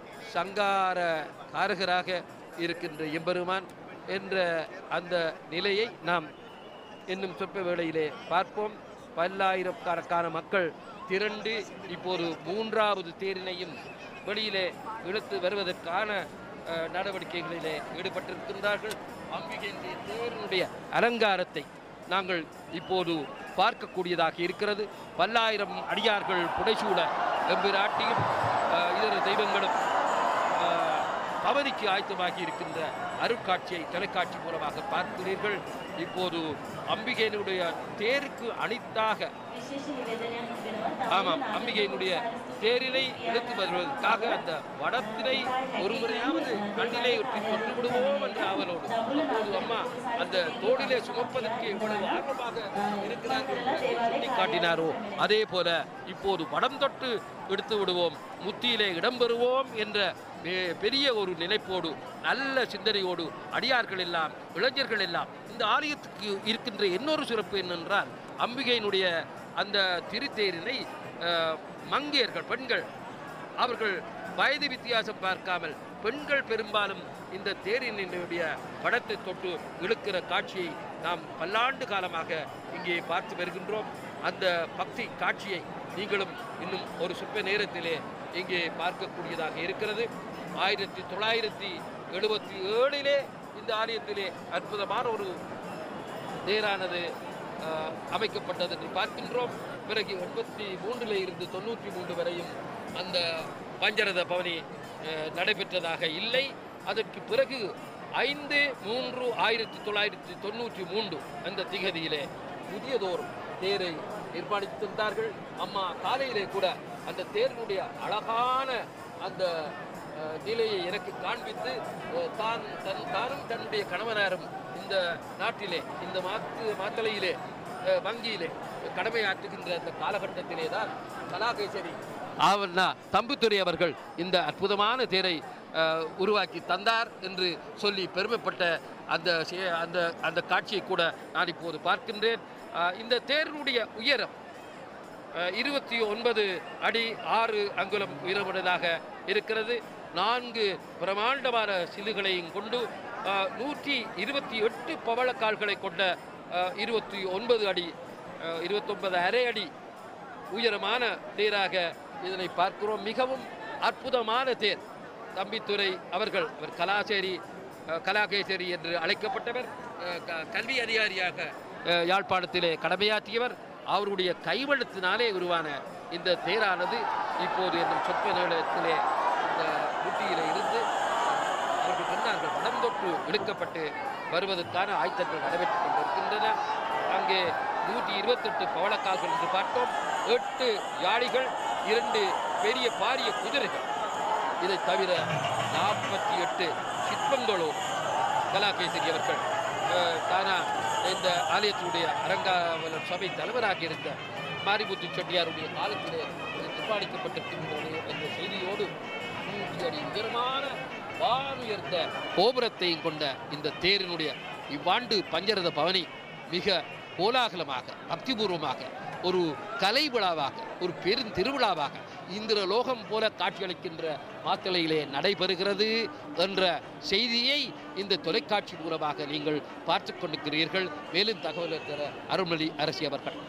சங்கார காரகராக இருக்கின்ற எம்பெருமான் என்ற அந்த நிலையை நாம் இன்னும் சொற்ப வேளையிலே பார்ப்போம் பல்லாயிரக்கணக்கான மக்கள் திரண்டு இப்போது மூன்றாவது தேரினையும் வெளியிலே இழுத்து வருவதற்கான அஹ், நடவடிக்கைகளிலே ஈடுபட்டிருக்கின்றார்கள் அம்பிகையினுடைய தேரினுடைய அலங்காரத்தை நாங்கள் இப்போது பார்க்கக்கூடியதாக இருக்கிறது பல்லாயிரம் அடியார்கள் புடைசூழ எம்பிராட்டியும் அஹ், இதர தெய்வங்களும் அஹ், பவனிக்கு ஆயத்தமாகி இருக்கின்ற அருட்காட்சியை தொலைக்காட்சி மூலமாக பார்க்கிறீர்கள் இப்போது அம்பிகையினுடைய தேருக்கு அணித்தாக ஆமாம் அம்பிகையினுடைய தேரினை இழுத்து வருவதற்காக அந்த வடத்தினை ஒரு முறையாவது கண்ணிலே ஒட்டி தொட்டு விடுவோம் என்ற ஆவலோடு அப்போது அம்மா அந்த தோளிலே சுமப்பதற்கு இவ்வளவு ஆர்வமாக இருக்கிறார்கள் என்று காட்டினாரோ அதே போல இப்போது வடம் தொட்டு எடுத்து விடுவோம் முத்தியிலே இடம்பெறுவோம் என்ற பெ- பெரிய ஒரு நினைப்போடு நல்ல சிந்தனையோடு அடியார்கள் எல்லாம் இளைஞர்கள் எல்லாம் இந்த ஆலயத்துக்கு இருக்கின்ற இன்னொரு சிறப்பு என்னென்றால் அம்பிகையினுடைய அந்த திருத்தேரினை அஹ், மங்கையர்கள் பெண்கள் அவர்கள் வயது வித்தியாசம் பார்க்காமல் பெண்கள் பெரும்பாலும் இந்த தேரினுடைய படத்தை தொட்டு இழுக்கிற காட்சியை நாம் பல்லாண்டு காலமாக இங்கே பார்த்து வருகின்றோம் அந்த பக்தி காட்சியை நீங்களும் இன்னும் ஒரு சொற்ப நேரத்திலே இங்கே பார்க்கக்கூடியதாக இருக்கிறது ஆயிரத்தி தொள்ளாயிரத்தி எழுபத்தி ஏழிலே இந்த ஆலயத்திலே அற்புதமான ஒரு தேரானது அஹ், அமைக்கப்பட்டது என்று பார்க்கின்றோம் பிறகு எண்பத்தி மூன்றில் இருந்து தொண்ணூற்றி மூன்று வரையும் அந்த பஞ்சரத பவனி அஹ், நடைபெற்றதாக இல்லை அதற்கு பிறகு ஐந்து மூன்று ஆயிரத்தி தொள்ளாயிரத்தி தொண்ணூற்றி மூன்று அந்த திகதியிலே புதியதோர் தேரை நிர்மாணித்திருந்தார்கள் அம்மா காலையிலே கூட அந்த தேரினுடைய அழகான அந்த அஹ், நிலையை எனக்கு காண்பித்து அஹ், தான் தன் தானும் தன்னுடைய கணவனாரும் இந்த நாட்டிலே இந்த மாத்து மாத்தளையிலே அஹ், வங்கியிலே கடமையாற்றுகின்ற அந்த காலகட்டத்திலே தான் கலாகேசரி ஆவண்ணா தம்பித்துறை அவர்கள் இந்த அற்புதமான தேரை அஹ், உருவாக்கி தந்தார் என்று சொல்லி பெருமைப்பட்ட அந்த சே- அந்த அந்த காட்சியை கூட நான் இப்போது பார்க்கின்றேன் அஹ், இந்த தேரினுடைய உயரம் அஹ், இருபத்தி ஒன்பது அடி ஆறு அங்குலம் உயரமுடையதாக இருக்கிறது நான்கு பிரமாண்டமான சில்லுகளையும் கொண்டு அஹ், நூற்றி இருபத்தி எட்டு பவளக்கால்களை கொண்ட அஹ், இருபத்தி ஒன்பது அடி அஹ், இருபத்தொன்பது அரை அடி உயரமான தேராக இதனை பார்க்கிறோம் மிகவும் அற்புதமான தேர் தம்பித்துறை அவர்கள் அவர் கலாசேரி அஹ், கலாகேசரி என்று அழைக்கப்பட்டவர் அஹ், க- கல்வி அதிகாரியாக அஹ், யாழ்ப்பாணத்திலே கடமையாற்றியவர் அவருடைய கைவழுத்தினாலே உருவான இந்த தேரானது இப்போது என்னும் சொற்ப நிலையத்திலே இந்த முட்டியிலே இருந்து அவர்கள் சொன்னார்கள் வடம் தொட்டு இழுக்கப்பட்டு வருவதற்கான ஆயத்தங்கள் நடைபெற்றுக் கொண்டிருக்கின்றன அங்கே நூற்றி இருபத்தெட்டு பவளக்கால்கள் என்று பார்த்தோம் எட்டு யாழிகள் இரண்டு பெரிய பாரிய குதிரைகள் இதை தவிர நாற்பத்தி எட்டு சிற்பங்களோடு கலாகேசரி அவர்கள் அஹ், தானா இந்த ஆலயத்தினுடைய அரங்காவலர் சபை தலைவராக இருந்த மாரிமுத்து செட்டியாருடைய காலத்திலே இது நிர்மாணிக்கப்பட்டிருக்கின்றது என்ற செய்தியோடு நூற்றி அடி உயரமான வானுயர்ந்த கோபுரத்தையும் கொண்ட இந்த தேரினுடைய இவ்வாண்டு பஞ்சரத பவனி மிக கோலாகலமாக பக்திபூர்வமாக ஒரு கலை விழாவாக ஒரு பெரும் திருவிழாவாக இந்திர லோகம் போல காட்சியளிக்கின்ற மாத்தளையிலே நடைபெறுகிறது என்ற செய்தியை இந்த தொலைக்காட்சி மூலமாக நீங்கள் பார்த்து கொண்டிருக்கிறீர்கள் மேலும் தகவல் தர அருள்மொழி அரசி அவர்கள்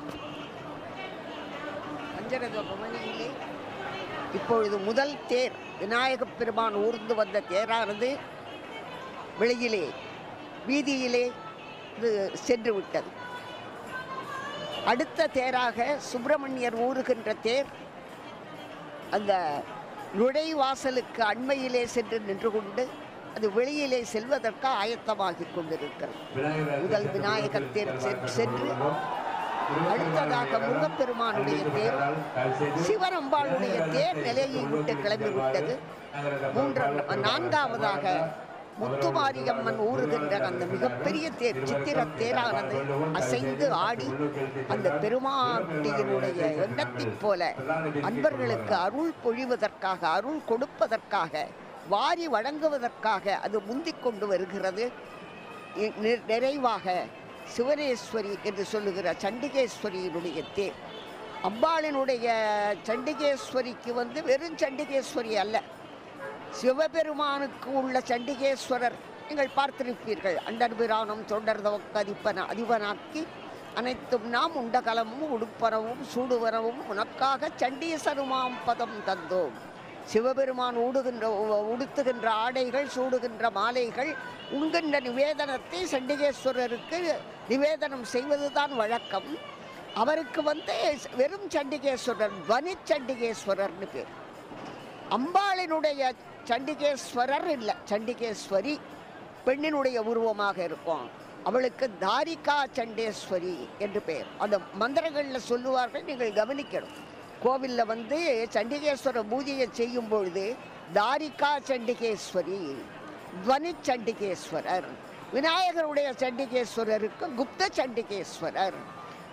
பஞ்சரத பவனியிலே இப்பொழுது முதல் தேர் விநாயகப் பெருமான் ஊர்ந்து வந்த தேரானது வெளியிலே வீதியிலே இது சென்று விட்டது அடுத்த தேராக சுப்பிரமணியர் ஊறுகின்ற தேர் அந்த நுழைவாசலுக்கு அண்மையிலே சென்று நின்று கொண்டு அது வெளியிலே செல்வதற்கு ஆயத்தமாகிக் கொண்டிருக்கிறது முதல் விநாயகர் தேர் செ- சென்று அடுத்ததாக முருகப்பெருமானுடைய தேர் சிவனம்பாளுடைய தேர் நிலையை விட்டு கிளம்பி விட்டது மூன்று நான்காவதாக முத்துமாரியம்மன் ஊறுகின்ற அந்த மிகப்பெரிய தேர் சித்திர தேரானது அசைந்து ஆடி அந்த பெருமாட்டியினுடைய எண்ணத்தைப் போல அன்பர்களுக்கு அருள் பொழிவதற்காக அருள் கொடுப்பதற்காக வாரி வழங்குவதற்காக அது முந்திக் கொண்டு வருகிறது இ- நி- நிறைவாக சிவனேஸ்வரி என்று சொல்லுகிற சண்டிகேஸ்வரியினுடைய தேர் அம்பாளினுடைய சண்டிகேஸ்வரிக்கு வந்து வெறும் சண்டிகேஸ்வரி அல்ல சிவபெருமானுக்கு உள்ள சண்டிகேஸ்வரர் நீங்கள் பார்த்திருப்பீர்கள் அண்டர்பிரானும் தொண்டர் தவக்கு அதிப்பன அதிபனாக்கி அனைத்தும் நாம் உண்டகலமும் உடுப்பனவும் சூடுவனவும் உனக்காக சண்டீசருமாம் பதம் தந்தோம் சிவபெருமான் ஊடுகின்ற உ- உடுத்துகின்ற ஆடைகள் சூடுகின்ற மாலைகள் உண்கின்ற நிவேதனத்தை சண்டிகேஸ்வரருக்கு நிவேதனம் செய்வதுதான் வழக்கம் அவருக்கு வந்து வெறும் சண்டிகேஸ்வரர் துவனி சண்டிகேஸ்வரர்னு பேர் அம்பாளினுடைய சண்டிகேஸ்வரர் இல்லை சண்டிகேஸ்வரி பெண்ணினுடைய உருவமாக இருக்கும் அவளுக்கு தாரிகா சண்டேஸ்வரி என்று பெயர் அந்த மந்திரங்களில் சொல்லுவார்கள் நீங்கள் கவனிக்கணும் கோவிலில் வந்து சண்டிகேஸ்வர பூஜையை செய்யும் பொழுது தாரிகா சண்டிகேஸ்வரி துவனி சண்டிகேஸ்வரர் விநாயகருடைய சண்டிகேஸ்வரருக்கு குப்த சண்டிகேஸ்வரர்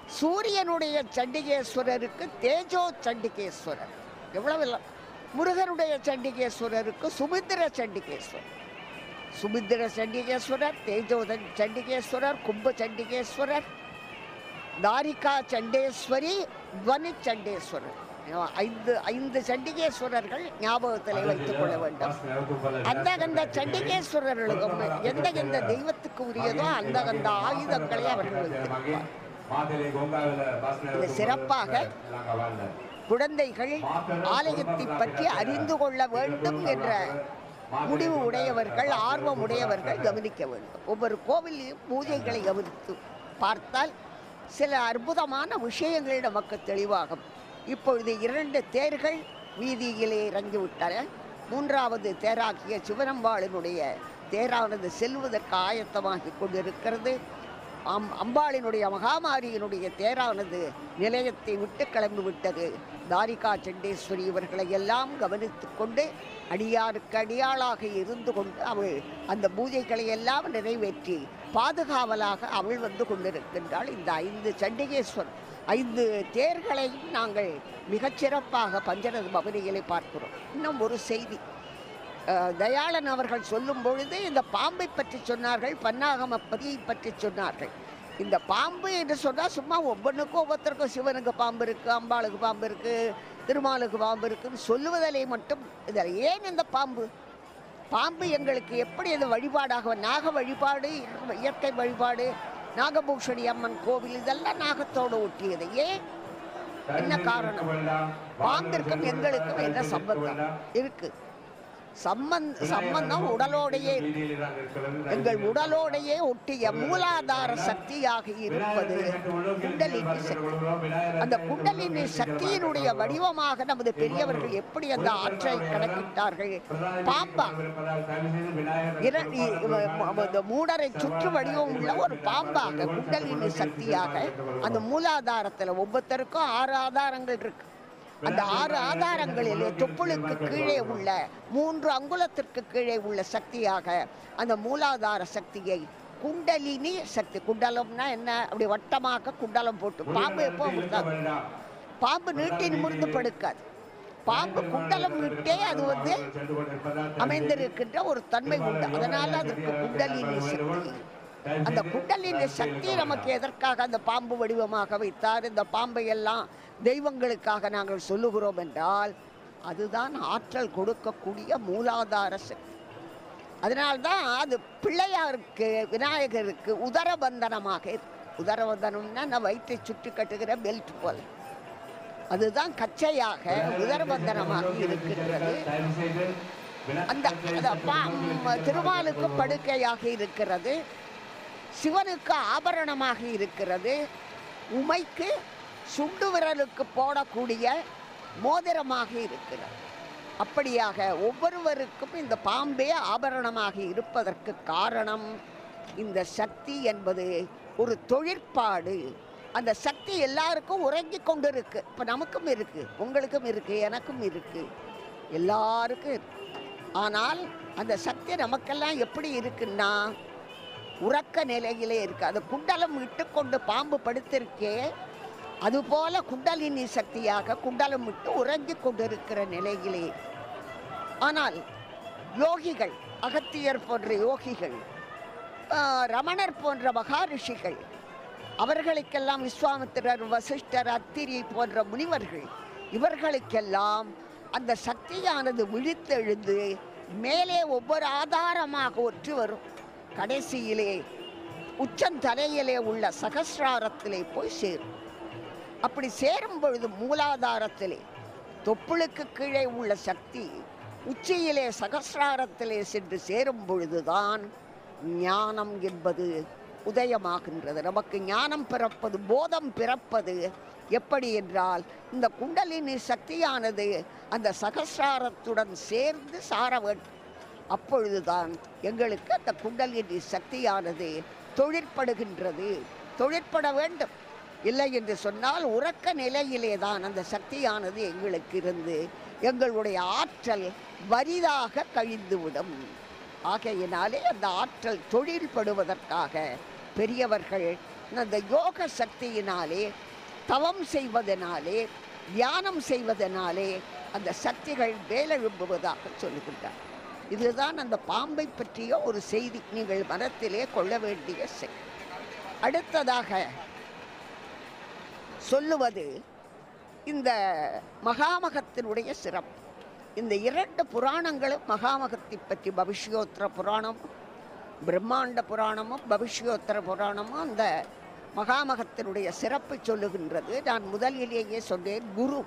சூரியனுடைய சண்டிகேஸ்வரருக்கு தேஜோ சண்டிகேஸ்வரர் எவ்வளவு இல்லை முருகனுடைய சண்டிகேஸ்வரருக்கு சுமித்திர சண்டிகேஸ்வரர் சுமித்திர சண்டிகேஸ்வரர் தேஜோதன் சண்டிகேஸ்வரர் கும்ப சண்டிகேஸ்வரர் தாரிகா சண்டேஸ்வரி துவனி சண்டேஸ்வரர் ஐந்து ஐந்து சண்டிகேஸ்வரர்கள் ஞாபகத்தில் வைத்துக் கொள்ள வேண்டும் அந்த அந்த சண்டிகேஸ்வரர்களுக்கும் எந்த எந்த தெய்வத்துக்கு உரியதோ அந்த அந்த ஆயுதங்களை அவர்கள் வைத்திருப்பார் இது சிறப்பாக குழந்தைகள் ஆலயத்தை பற்றி அறிந்து கொள்ள வேண்டும் என்ற முடிவு உடையவர்கள் ஆர்வம் உடையவர்கள் கவனிக்க வேண்டும் ஒவ்வொரு கோவிலையும் பூஜைகளை கவனித்து பார்த்தால் சில அற்புதமான விஷயங்கள் நமக்கு தெளிவாகும் இப்பொழுது இரண்டு தேர்கள் வீதியிலே இறங்கிவிட்டன மூன்றாவது தேராகிய சிவனம்பாளினுடைய தேரானது செல்வதற்கு ஆயத்தமாகி கொண்டிருக்கிறது அம் அம்பாளினுடைய மகாமாரியினுடைய தேரானது நிலையத்தை விட்டு கிளம்பி விட்டது தாரிகா சண்டேஸ்வரி இவர்களை எல்லாம் கவனித்துக் கொண்டு அடியாருக்கு அடியாளாக இருந்து கொண்டு அவள் அந்த பூஜைகளை எல்லாம் நிறைவேற்றி பாதுகாவலாக அவள் வந்து கொண்டிருக்கின்றாள் இந்த ஐந்து சண்டிகேஸ்வர் ஐந்து தேர்களையும் நாங்கள் மிகச்சிறப்பாக பஞ்சரத பவனிகளை பார்க்கிறோம் இன்னும் ஒரு செய்தி அஹ், தயாளன் அவர்கள் சொல்லும் பொழுது இந்த பாம்பை பற்றி சொன்னார்கள் பன்னாகம பதியை பற்றி சொன்னார்கள் இந்த பாம்பு என்று சொன்னால் சும்மா ஒவ்வொன்றுக்கும் ஒவ்வொருத்தருக்கும் சிவனுக்கு பாம்பு இருக்குது அம்பாளுக்கு பாம்பு இருக்குது திருமாலுக்கு பாம்பு இருக்குன்னு சொல்லுவதிலே மட்டும் இதில் ஏன் இந்த பாம்பு பாம்பு எங்களுக்கு எப்படி இது வழிபாடாக நாக வழிபாடு இயற்கை வழிபாடு நாகபூஷணி அம்மன் கோவில் இதெல்லாம் நாகத்தோடு ஒட்டியது ஏன் என்ன காரணம் பாம்பிற்கும் எங்களுக்கும் என்ன சம்பந்தம் இருக்கு சம்பந்த சம்பந்தம் உடலோடையே இருக்கு. எங்கள் உடலோடையே ஒட்டிய மூலாதார சக்தியாக இருப்பது குண்டலினி சக்தி அந்த குண்டலினி சக்தியினுடைய வடிவமாக நமது பெரியவர்கள் எப்படி அந்த ஆற்றை கணக்கிட்டார்கள் பாம்பா இர- இ- ம- ம- இந்த மூடரை சுற்று வடிவம் உள்ள ஒரு பாம்பாக குண்டலினி சக்தியாக அந்த மூலாதாரத்தில் ஒவ்வொருத்தருக்கும் ஆறு ஆதாரங்கள் இருக்கு அந்த ஆறு ஆதாரங்களிலே தொப்புளுக்கு கீழே உள்ள மூன்று அங்குலத்திற்கு கீழே உள்ள சக்தியாக அந்த மூலாதார சக்தியை குண்டலினி சக்தி குண்டலம்னா என்ன அப்படி வட்டமாக குண்டலம் போட்டு பாம்பு எப்போ அப்படிதான். பாம்பு நீட்டி நிமிர்ந்து படுக்காது பாம்பு குண்டலம் விட்டே அது வந்து அமைந்திருக்கின்ற ஒரு தன்மை உண்டு அதனால அதற்கு குண்டலினி சக்தி அந்த குண்டலினி சக்தி நமக்கு எதற்காக அந்த பாம்பு வடிவமாக வைத்தார் இந்த பாம்பை எல்லாம் தெய்வங்களுக்காக நாங்கள் சொல்லுகிறோம் என்றால் அதுதான் ஆற்றல் கொடுக்கக்கூடிய மூலாதார சக்தி அதனால்தான் அது பிள்ளையாருக்கு விநாயகருக்கு உதரபந்தனமாக இருக்கு. உதரபந்தனம்னா நான் வயிற்றை சுற்றி கட்டுகிற பெல்ட் போல அதுதான் கச்சையாக உதரபந்தனமாக இருக்கின்றது அந்த அந்த பா- ம், திருமாலுக்கு படுக்கையாக இருக்கிறது சிவனுக்கு ஆபரணமாக இருக்கிறது உமைக்கு சுண்டு விரலுக்கு போடக்கூடிய மோதிரமாக இருக்கிறது அப்படியாக ஒவ்வொருவருக்கும் இந்த பாம்பே ஆபரணமாக இருப்பதற்கு காரணம் இந்த சக்தி என்பது ஒரு தொழிற்பாடு அந்த சக்தி எல்லாருக்கும் உறங்கிக் கொண்டு இருக்கு இப்போ நமக்கும் இருக்கு உங்களுக்கும் இருக்கு எனக்கும் இருக்கு எல்லாருக்கும் இருக்கு ஆனால் அந்த சக்தி நமக்கெல்லாம் எப்படி இருக்குன்னா உறக்க நிலையிலே இருக்கு அது குண்டலம் இட்டுக்கொண்டு பாம்பு படுத்திருக்கே அதுபோல குண்டலினி சக்தியாக குண்டலம் விட்டு உறங்கிக் கொண்டிருக்கிற நிலையிலே ஆனால் யோகிகள் அகத்தியர் போன்ற யோகிகள் ஆஹ், ரமணர் போன்ற மகாரிஷிகள் அவர்களுக்கெல்லாம் விஸ்வாமித்திரர் வசிஷ்டர் அத்திரி போன்ற முனிவர்கள் இவர்களுக்கெல்லாம் அந்த சக்தியானது விழித்தெழுந்து மேலே ஒவ்வொரு ஆதாரமாக ஒற்றி வரும் கடைசியிலே உச்சந்தலையிலே உள்ள சகசிராரத்திலே போய் சேரும் அப்படி சேரும் பொழுது மூலாதாரத்திலே தொப்புளுக்கு கீழே உள்ள சக்தி உச்சியிலே சகசிராரத்திலே சென்று சேரும் பொழுதுதான் ஞானம் என்பது உதயமாகின்றது நமக்கு ஞானம் பிறப்பது போதம் பிறப்பது எப்படி என்றால் இந்த குண்டலினி சக்தியானது அந்த சகசிராரத்துடன் சேர்ந்து சார வேண்டும் அப்பொழுதுதான் எங்களுக்கு அந்த குண்டலினி சக்தியானது தொழிற்படுகின்றது தொழிற்பட வேண்டும் இல்லை என்று சொன்னால் உறக்க நிலையிலே தான் அந்த சக்தியானது எங்களுக்கு இருந்து எங்களுடைய ஆற்றல் வரிதாக கழிந்துவிடும் ஆகையினாலே அந்த ஆற்றல் தொழில்படுவதற்காக பெரியவர்கள் அந்த யோக சக்தியினாலே தவம் செய்வதனாலே தியானம் செய்வதனாலே அந்த சக்திகள் வேலெழும்புவதாக சொல்லுகின்றார் இதுதான் அந்த பாம்பை பற்றிய ஒரு செய்தி நீங்கள் மனத்திலே கொள்ள வேண்டிய செய்தி அடுத்ததாக சொல்லுவது இந்த மகாமகத்தினுடைய சிறப்பு இந்த இரண்டு புராணங்களும் மகாமகத்தை பற்றி பவிஷ்யோத்திர புராணமும் பிரம்மாண்ட புராணமும் பவிஷ்யோத்திர புராணமும் அந்த மகாமகத்தினுடைய சிறப்பை சொல்லுகின்றது நான் முதலிலேயே சொன்னேன் குரு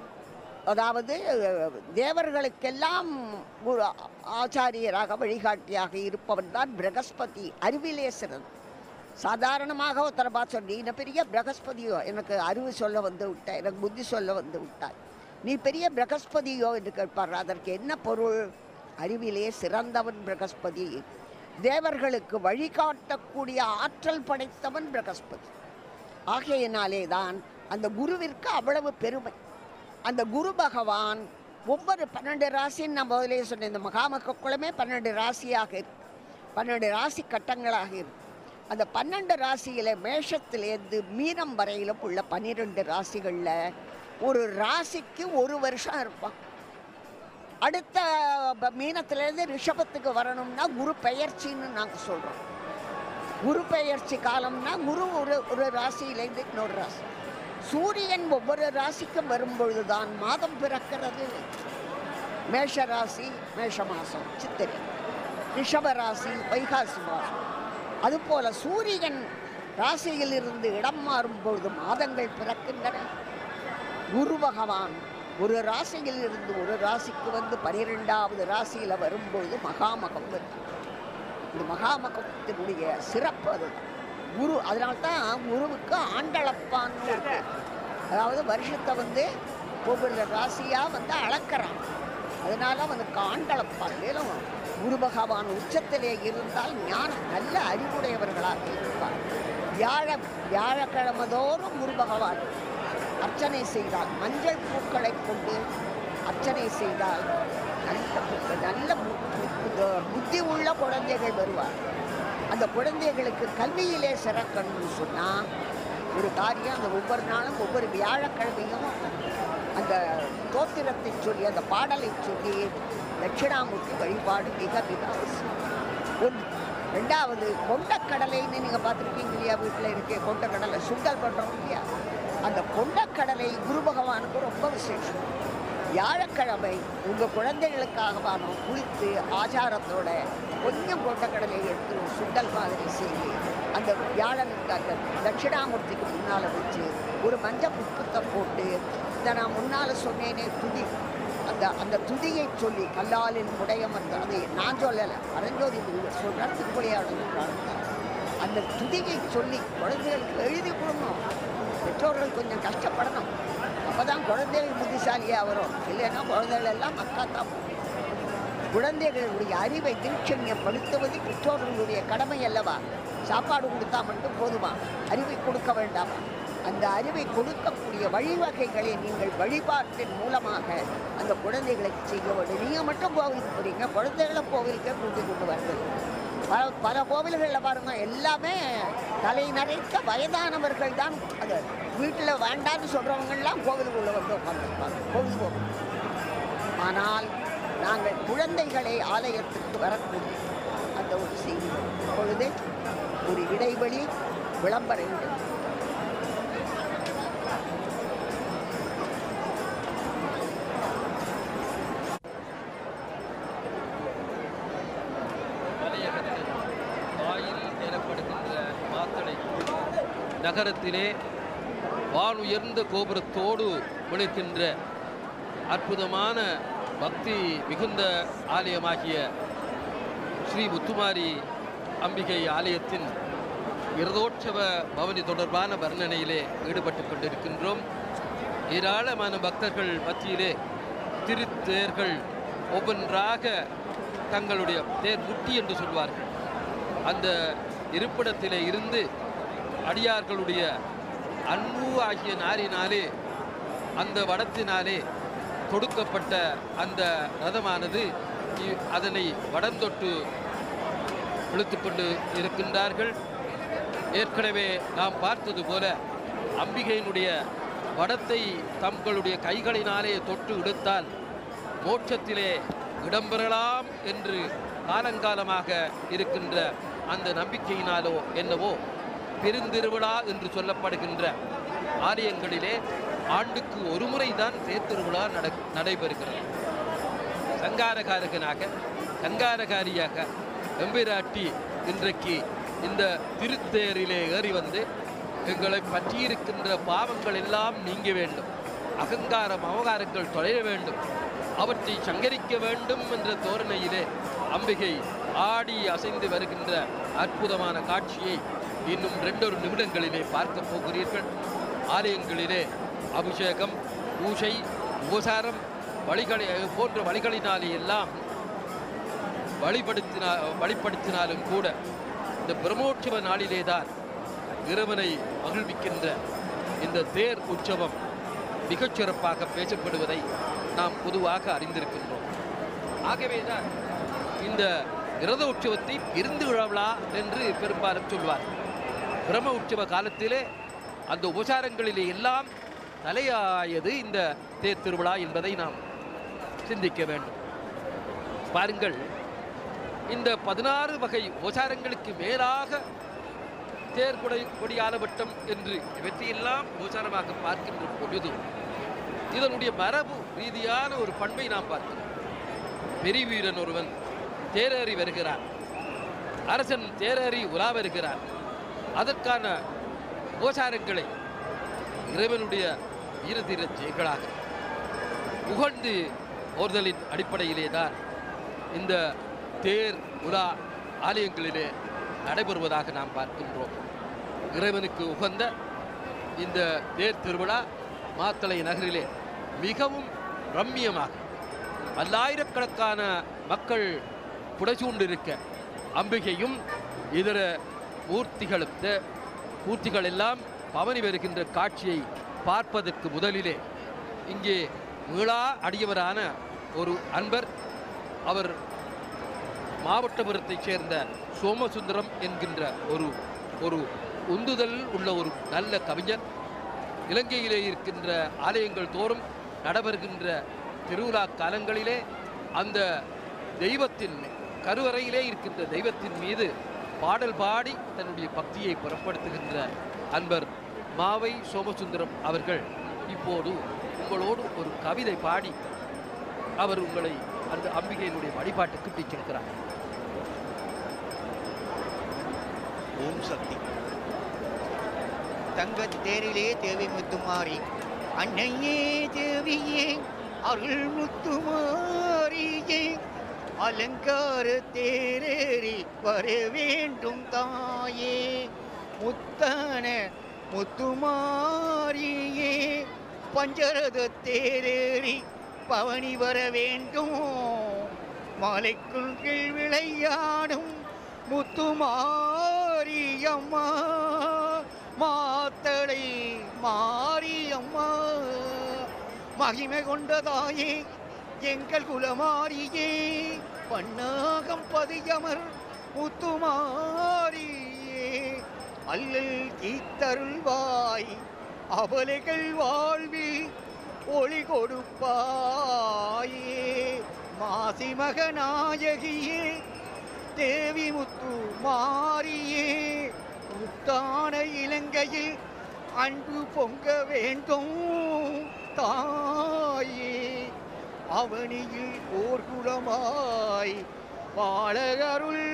அதாவது தேவர்களுக்கெல்லாம் குரு ஆச்சாரியராக வழிகாட்டியாக இருப்பவன் தான் பிரகஸ்பதி அறிவிலே சிறந்த சாதாரணமாக ஒருத்தரை பார்த்து சொல்லி நீ பெரிய பிரகஸ்பதியோ எனக்கு அறிவு சொல்ல வந்து விட்டாய் எனக்கு புத்தி சொல்ல வந்து விட்டாய் நீ பெரிய பிரகஸ்பதியோ என்று கேட்பார் அதற்கு என்ன பொருள் அறிவிலே சிறந்தவன் பிரகஸ்பதி தேவர்களுக்கு வழிகாட்டக்கூடிய ஆற்றல் படைத்தவன் பிரகஸ்பதி ஆகையினாலே தான் அந்த குருவிற்கு அவ்வளவு பெருமை அந்த குரு பகவான் ஒவ்வொரு பன்னெண்டு ராசின்னு நான் முதலே சொன்னேன் இந்த மகாமக குளமே பன்னெண்டு ராசியாக இருக்கு பன்னெண்டு ராசி கட்டங்களாக இருக்கு அந்த பன்னெண்டு ராசியில மேஷத்திலேருந்து மீனம் வரையிலும் உள்ள பன்னிரெண்டு ராசிகளில் ஒரு ராசிக்கு ஒரு வருஷம் இருப்பான் அடுத்த ப- மீனத்திலேருந்து ரிஷபத்துக்கு வரணும்னா குரு பெயர்ச்சின்னு நாங்கள் சொல்கிறோம் குரு பெயர்ச்சி காலம்னா குரு ஒரு ஒரு ராசியிலேருந்து இன்னொரு ராசி சூரியன் ஒவ்வொரு ராசிக்கும் வரும்பொழுது தான் மாதம் பிறக்கிறது மேஷ ராசி மேஷ மாதம் சித்திரை ரிஷப ராசி வைகாசி மாதம் அதுபோல சூரியன் ராசியிலிருந்து இடம் மாறும் பொழுது மாதங்கள் பிறக்கின்றன குரு பகவான் ஒரு ராசியில் இருந்து ஒரு ராசிக்கு வந்து பனிரெண்டாவது ராசியில் வரும்பொழுது மகாமகம் வருது இந்த மகாமகத்தினுடைய சிறப்பு அதுதான் குரு அதனால்தான் குருவுக்கு ஆண்டளப்பான்னு ஒரு பேர். அதாவது வருஷத்தை வந்து ஒவ்வொரு ராசியாக வந்து அளக்கிறான் அதனால அவனுக்கு ஆண்டளப்பான் மேலும் குரு பகவான் உச்சத்திலே இருந்தால் ஞானம் நல்ல அறிவுடையவர்களாக இருப்பார் வியாழ வியாழக்கிழமை தோறும் குரு பகவான் அர்ச்சனை செய்தால் மஞ்சள் பூக்களை கொண்டு அர்ச்சனை செய்தால் நல்ல நல்ல பு- பு- புத்தி உள்ள குழந்தைகள் வருவார் அந்த குழந்தைகளுக்கு கல்வியிலே சிறக்கணும்னு சொன்னால் ஒரு காரியம் அந்த ஒவ்வொரு நாளும் ஒவ்வொரு வியாழக்கிழமையும் அந்த தோத்திரத்தை சொல்லி அந்த பாடலை சொல்லி தட்சிணாமூர்த்தி வழிபாடு மிக மிக அவசியம் ஒன்று ரெண்டாவது கொண்டக்கடலைன்னு நீங்கள் பார்த்துருக்கீங்க இல்லையா வீட்டில் இருக்கே கொண்டக்கடலை சுண்டல் பண்ணுறோம் இல்லையா அந்த கொண்டக்கடலை குரு பகவானுக்கு ரொம்ப விசேஷம் வியாழக்கிழமை உங்கள் குழந்தைகளுக்காகவானோ குளித்து ஆச்சாரத்தோட கொஞ்சம் கொண்டக்கடலை எடுத்து ஒரு சுண்டல் மாதிரி செய்து அந்த வியாழனுக்கு அந்த தட்சிணாமூர்த்திக்கு முன்னால் வச்சு ஒரு மஞ்சள் புஷ்பத்தை போட்டு இந்த நான் முன்னால் சொன்னேனே துதி அந்த அந்த துதியை சொல்லி கல்லாலின் முடையம் அந்த அதை நான் சொல்லலை பரஞ்சோதி முனிவர் சொல்கிறார் திருப்படியாளர் அந்த துதியை சொல்லி குழந்தைகளுக்கு எழுதி கொடுக்கணும் பெற்றோர்கள் கொஞ்சம் கஷ்டப்படணும் அப்போ தான் குழந்தைகள் புத்திசாலியாக வரும் இல்லைன்னா குழந்தைகள் எல்லாம் மக்கா தான் போகும். குழந்தைகளுடைய அறிவை தீட்சண்யப்படுத்துவது பெற்றோர்களுடைய கடமை அல்லவா சாப்பாடு கொடுத்தா மட்டும் போதுமா அறிவை கொடுக்க வேண்டாமா அந்த அறிவை கொடுக்கக்கூடிய வழிவகைகளை நீங்கள் வழிபாட்டின் மூலமாக அந்த குழந்தைகளுக்கு செய்ய வேண்டும் நீங்கள் மட்டும் கோவிலுக்கு போறீங்க குழந்தைகளை கோவிலுக்கே கூட்டி கொண்டு வருது பல பல கோவில்களில் பாருங்க எல்லாமே தலை நரைத்த வயதானவர்கள் தான் அது வீட்டில் வேண்டான்னு சொல்கிறவங்கெல்லாம் கோவிலுக்குள்ளே வந்து உட்காந்துருப்பாங்க கோவில் போகும் ஆனால் நாங்கள் குழந்தைகளை ஆலயத்திற்கு வரக்கூடிய அந்த ஒரு செய்தி இப்பொழுது ஒரு இடைவெளி விளம்பரங்கள் மலையகத்தில் ஆயில் எனப்படுகின்ற மாத்தளை நகரத்திலே வானுயர்ந்த கோபுரத்தோடு விழுக்கின்ற அற்புதமான பக்தி மிகுந்த ஆலயமாகிய ஸ்ரீ முத்துமாரி அம்பிகை ஆலயத்தின் விரதோற்சவ பவனி தொடர்பான வர்ணனையிலே ஈடுபட்டு கொண்டிருக்கின்றோம் ஏராளமான பக்தர்கள் மத்தியிலே திருத்தேர்கள் ஒவ்வொன்றாக தங்களுடைய தேர் முட்டி என்று சொல்வார்கள் அந்த இருப்பிடத்திலே இருந்து அடியார்களுடைய அன்பு ஆகிய நாரினாலே அந்த வடத்தினாலே தொடுக்கப்பட்ட அந்த ரதமானது இ- அதனை வடந்தொட்டு இழுத்து கொண்டு இருக்கின்றார்கள் ஏற்கனவே நாம் பார்த்தது போல அம்பிகையினுடைய படத்தை தங்களுடைய கைகளினாலே தொட்டு எடுத்தால் மோட்சத்திலே இடம்பெறலாம் என்று காலங்காலமாக இருக்கின்ற அந்த நம்பிக்கையினாலோ என்னவோ பெருந்திருவிழா என்று சொல்லப்படுகின்ற ஆலயங்களிலே ஆண்டுக்கு ஒரு முறைதான் தேர்திருவிழா நட நடைபெறுகிறது சங்காரகாரகனாக சங்காரகாரியாக எம்பிராட்டி இன்றைக்கு இந்த திருத்தேரிலே ஏறி வந்து எங்களை பற்றியிருக்கின்ற பாவங்கள் எல்லாம் நீங்க வேண்டும் அகங்காரம் அவகாரங்கள் தொலைய வேண்டும் அவற்றை சங்கரிக்க வேண்டும் என்ற தோரணையிலே அம்பிகை ஆடி அசைந்து வருகின்ற அற்புதமான காட்சியை இன்னும் ரெண்டொரு நிமிடங்களிலே பார்க்க போகிறீர்கள் ஆலயங்களிலே அபிஷேகம் பூஜை உபசாரம் வழிகளை போன்ற வழிகளினாலே எல்லாம் வழிபடுத்தினா வழிபடுத்தினாலும் கூட இந்த பிரம்மோற்சவ நாளிலே தான் இறைவனை மகிழ்விக்கின்ற இந்த தேர் உற்சவம் மிகச் சிறப்பாக பேசப்படுவதை நாம் பொதுவாக அறிந்திருக்கின்றோம் ஆகவேதான் இந்த விரத உற்சவத்தை விருந்து விழா என்று பெரும்பாலும் சொல்வார் பிரம்ம உற்சவ காலத்திலே அந்த உபசாரங்களிலே எல்லாம் தலையாயது இந்த தேர் திருவிழா என்பதை நாம் சிந்திக்க வேண்டும் பாருங்கள் இந்த பதினாறு வகை உபசாரங்களுக்கு மேலாக தேர் கொடை கொடியாலவட்டம் என்று இவற்றையெல்லாம் உபசாரமாக பார்க்கின்ற பொழுது இதனுடைய மரபு ரீதியான ஒரு பண்பை நாம் பார்க்கிறோம் பெரிய வீரன் ஒருவன் தேரேறி வருகிறார் அரசன் தேரேறி உலா வருகிறார் அதற்கான உபசாரங்களை இறைவனுடைய வீரதீர ஜெயங்களாக புகழ்ந்து ஓர்தலின் அடிப்படையிலே தான் இந்த தேர் உலா ஆலயங்களிலே நடைபெறுவதாக நாம் பார்க்கின்றோம் இறைவனுக்கு உகந்த இந்த தேர் திருவிழா மாத்தளை நகரிலே மிகவும் ரம்மியமாக பல்லாயிரக்கணக்கான மக்கள் புடைசூண்டிருக்க அம்பிகையும் இதர மூர்த்திகளும் தே- மூர்த்திகள் எல்லாம் பவனி வருகின்ற காட்சியை பார்ப்பதற்கு முதலிலே இங்கே மீளா அடியவரான ஒரு அன்பர் அவர் மாவட்டபுரத்தைச் சேர்ந்த சோமசுந்தரம் என்கின்ற ஒரு ஒரு உந்துதல் உள்ள ஒரு நல்ல கவிஞர் இலங்கையிலே இருக்கின்ற ஆலயங்கள் தோறும் நடைபெறுகின்ற திருவிழா காலங்களிலே அந்த தெய்வத்தின் கருவறையிலே இருக்கின்ற தெய்வத்தின் மீது பாடல் பாடி தன்னுடைய பக்தியை புறப்படுத்துகின்ற அன்பர் மாவை சோமசுந்தரம் அவர்கள் இப்போது உங்களோடு ஒரு கவிதை பாடி அவர் உங்களை அந்த அம்பிகையினுடைய வழிபாட்டுக்கு பிடிச்சிருக்கிறார் ஓம் சக்தி தங்கத் தேரிலே தேவி முத்துமாரி அன்னையே தேவியே அருள் முத்துமாரியே அலங்கார தேரேறி வர வேண்டும் தாயே முத்தான முத்துமாரியே பஞ்சரத தேரேறி பவனி வர வேண்டும் மாலைக்குள் கீழ் விளையாடும் முத்துமாரியம்மா மாத்தளை மாரியம்மா மகிமை கொண்டதாயே எங்கள் குலமாரியே பன்னாகம் பதியமர் முத்துமாரியே அல்லல் தீத்தருள்வாய் அவலைகள் வாழ்வில் ஒளி கொடுப்பாயே மாசி மகநாயகியே தேவி முத்து மாரியே முத்தான இலங்கையில் அன்பு பொங்க வேண்டும் தாயே அவனியில் போர்க்குளமாய் வாழகருள்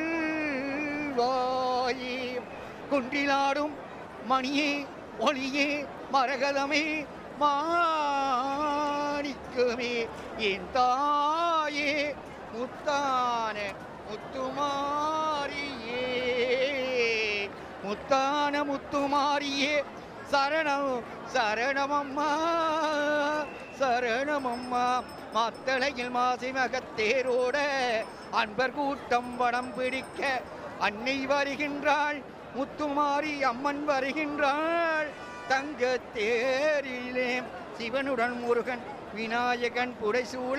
வாயே குன்றிலாடும் மணியே ஒளியே மரகதமே மாணிக்கமே என் தாயே முத்தான முத்துமாரியே முத்தான முத்துமாரியே சரணம் சரணமம்மா சரணமம்மா மாத்தளையில் மாசி மகத்தேரோட அன்பர் கூட்டம் படம் பிடிக்க அன்னை வருகின்றாள் முத்துமாரி அம்மன் வருகின்றாள் தங்க தேரிலே சிவனுடன் முருகன் விநாயகன் புடைசூழ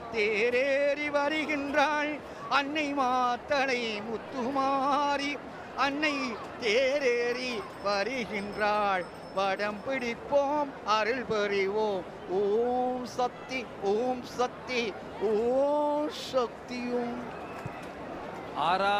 தேரேறி வருகின்றாள் அன்னை மாத்தளை முத்துமாரி அன்னை தேரேறி வருகின்றாள் வடம் பிடிப்போம் அருள் பெறிவோம் ஓம் சக்தி ஓம் சக்தி ஓம் சக்தி ஓம் ஆரா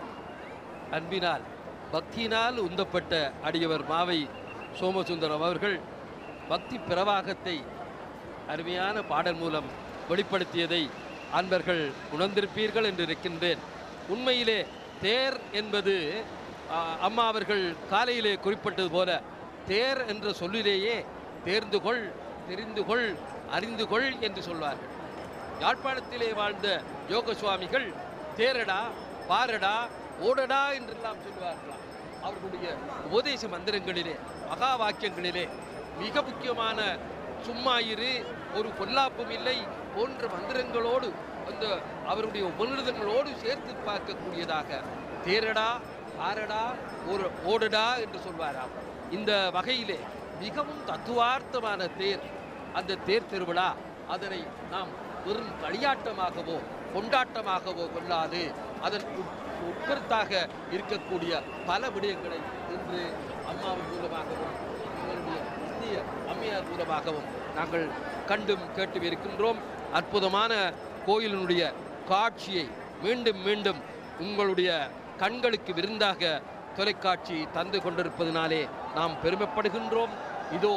அன்பினால் பக்தியினால் உந்தப்பட்ட அடியவர் மாவை சோமசுந்தரம் அவர்கள் பக்தி பிரவாகத்தை அருமையான பாடல் மூலம் வெளிப்படுத்தியதை அன்பர்கள் உணர்ந்திருப்பீர்கள் என்று இருக்கின்றேன் உண்மையிலே தேர் என்பது ஆ, அம்மா அவர்கள் காலையிலே குறிப்பிட்டது போல தேர் என்ற சொல்லிலேயே தேர்ந்து கொள் தெரிந்து கொள் அறிந்து கொள் என்று சொல்வார்கள் யாழ்ப்பாணத்திலே வாழ்ந்த யோக சுவாமிகள் தேரடா பாரடா ஓடடா என்றெல்லாம் சொல்லுவார்களாம் அவர்களுடைய உபதேச மந்திரங்களிலே மகா வாக்கியங்களிலே மிக முக்கியமான சும்மா இரு ஒரு பொல்லாப்பும் இல்லை போன்ற மந்திரங்களோடு அந்த அவருடைய உபநிடதங்களோடு சேர்த்து பார்க்கக்கூடியதாக தேரடா ஆரடா ஒரு ஓடடா என்று சொல்வாராம் இந்த வகையிலே மிகவும் தத்துவார்த்தமான தேர் அந்த தேர் திருவிழா அதனை நாம் வெறும் களியாட்டமாகவோ கொண்டாட்டமாகவோ கொள்ளாது அதன் உட்- உட்கருத்தாக இருக்கக்கூடிய பல விடயங்களை இன்று அம்மாவின் மூலமாகவும் எங்களுடைய இந்திய அம்மையார் மூலமாகவும் நாங்கள் கண்டும் கேட்டும் இருக்கின்றோம் அற்புதமான கோயிலினுடைய காட்சியை மீண்டும் மீண்டும் உங்களுடைய கண்களுக்கு விருந்தாக தொலைக்காட்சி தந்து கொண்டிருப்பதனாலே நாம் பெருமைப்படுகின்றோம் இதோ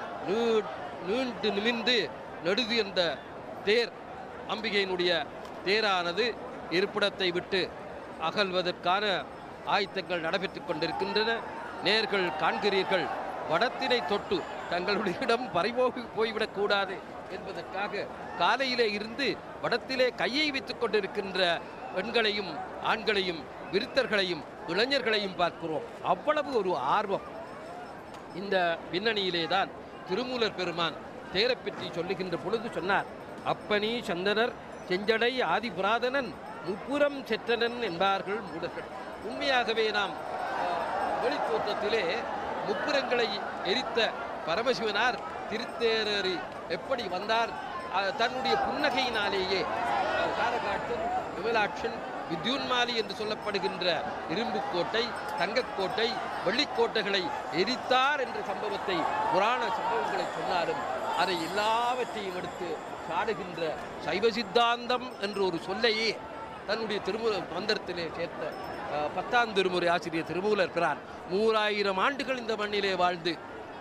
நீ- நீண்டு நிமிர்ந்து நெடுதியந்த தேர் அம்பிகையினுடைய தேரானது இருப்பிடத்தை விட்டு அகல்வதற்கான ஆயத்தங்கள் நடைபெற்றுக் கொண்டிருக்கின்றன நேர்கள் காண்கிறீர்கள் வடத்தினை தொட்டு தங்களுடைய இடம் பறிபோகி போய்விடக்கூடாது என்பதற்காக காலையிலே இருந்து வடத்திலே கையை வைத்துக் கொண்டிருக்கின்ற பெண்களையும் ஆண்களையும் விருத்தர்களையும் இளைஞர்களையும் பார்க்கிறோம் அவ்வளவு ஒரு ஆர்வம் இந்த பின்னணியிலே தான் திருமூலர் பெருமான் தேரைப் பற்றி சொல்லுகின்ற பொழுது சொன்னார் அப்பனி சந்தனர் செஞ்சடை ஆதிபுராதனன் முப்புறம் செற்றனன் என்பார்கள் மூடர்கள் உண்மையாகவே நாம் அஹ், வெளித்தோற்றத்திலே முப்புறங்களை எரித்த பரமசிவனார் திருத்தேரறி எப்படி வந்தார் அஹ், தன்னுடைய புன்னகையினாலேயே அஹ், காரகாட்டன் விமலாட்சன் வித்யுன்மாலி என்று சொல்லப்படுகின்ற இரும்புக்கோட்டை தங்கக்கோட்டை வெள்ளிக்கோட்டைகளை எரித்தார் என்ற சம்பவத்தை புராண சம்பவங்களை சொன்னாலும் அதை எல்லாவற்றையும் எடுத்து சாடுகின்ற சைவ சித்தாந்தம் என்ற ஒரு சொல்லையே தன்னுடைய திருமூல மந்திரத்திலே சேர்த்த அஹ், பத்தாம் திருமுறை ஆசிரியர் திருமூலர் பிரான் மூவாயிரம் ஆண்டுகள் இந்த மண்ணிலே வாழ்ந்து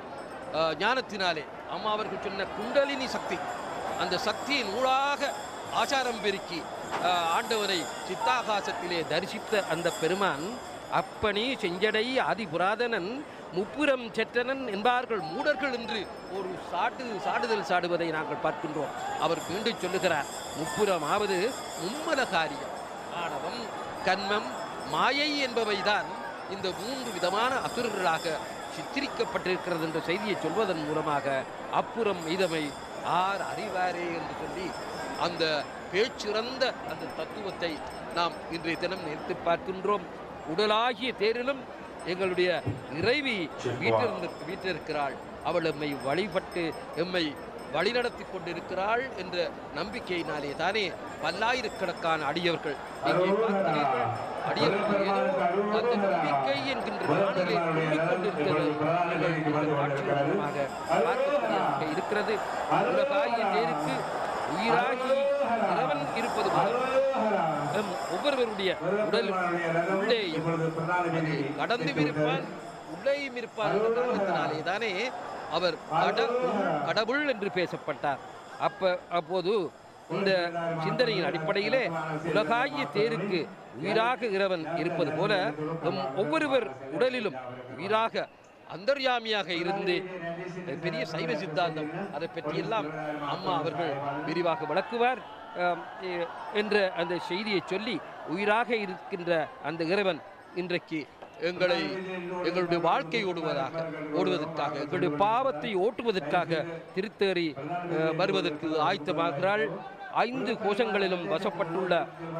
அஹ், ஞானத்தினாலே அம்மா அவர்கள் சொன்ன குண்டலினி சக்தி அந்த சக்தியின் ஊடாக ஆச்சாரம் பெருக்கி அஹ், ஆண்டவரை சித்தாகாசத்திலே தரிசித்த அந்த பெருமான் அப்பனி செஞ்சடை ஆதிபுராதனன் முப்புறம் செற்றனன் என்பார்கள் மூடர்கள் என்று ஒரு சாட்டு சாடுதல் சாடுவதை நாங்கள் பார்க்கின்றோம் அவர் மீண்டும் சொல்லுகிறார் முப்புறமாவது மும்மல காரியம் ஆணவம் கன்மம் மாயை என்பவைதான் இந்த மூன்று விதமான அசுரர்களாக சித்தரிக்கப்பட்டிருக்கிறது என்ற செய்தியை சொல்வதன் மூலமாக அப்புறம் இதமை ஆர் அறிவாரே என்று சொல்லி அந்த பேச்சுறந்த அந்த தத்துவத்தை நாம் இன்றைய தினம் நிறுத்தி பார்க்கின்றோம் உடலாகிய தேரிலும் எங்களுடைய இறைவி வீட்டிலிருந்து வீட்டிருக்கிறாள் அவள் எம்மை வழிபட்டு எம்மை வழிநடத்தி கொண்டிருக்கிறாள் என்ற நம்பிக்கையினாலே தானே பல்லாயிரக்கணக்கான அடியவர்கள் இங்கே பார்க்கிறீர்கள் அடியவர்கள் ஏதோ அந்த நம்பிக்கை என்கின்ற வானிலை துள்ளிக் கொண்டிருக்கிறது நீங்கள் இந்த காட்சியின் மூலமாக பார்க்கக்கூடியதாக இருக்கிறது உலகாகிய தேருக்கு உயிராகி இறைவன் இருப்பது போல நம் ஒவ்வொருவருடைய உடல் உள்ளேயும் அது கடந்து இருப்பான் உள்ளேயும் இருப்பார் என்ற காரணத்தினாலே தானே அவர் கட- கடவுள் என்று பேசப்பட்டார் அப்ப அப்போது இந்த சிந்தனையின் அடிப்படையிலே உலகாகிய தேருக்கு உயிராக இறைவன் இருப்பது போல நம் ஒவ்வொருவர் உடலிலும் உயிராக அந்தர்யாமியாக இருந்து பெரிய சைவ சித்தாந்தம் அதை பற்றியெல்லாம் அம்மா அவர்கள் விரிவாக விளக்குவார் ஆம், எ- என்ற அந்த செய்தியை சொல்லி உயிராக இருக்கின்ற அந்த இறைவன் இன்றைக்கு எங்களை எங்களுடைய வாழ்க்கை ஓடுவதாக ஓடுவதற்காக எங்களுடைய பாவத்தை ஓட்டுவதற்காக திருத்தேறி அஹ், வருவதற்கு ஆயத்தமாகிறாள் ஐந்து கோஷங்களிலும் வசப்பட்டுள்ள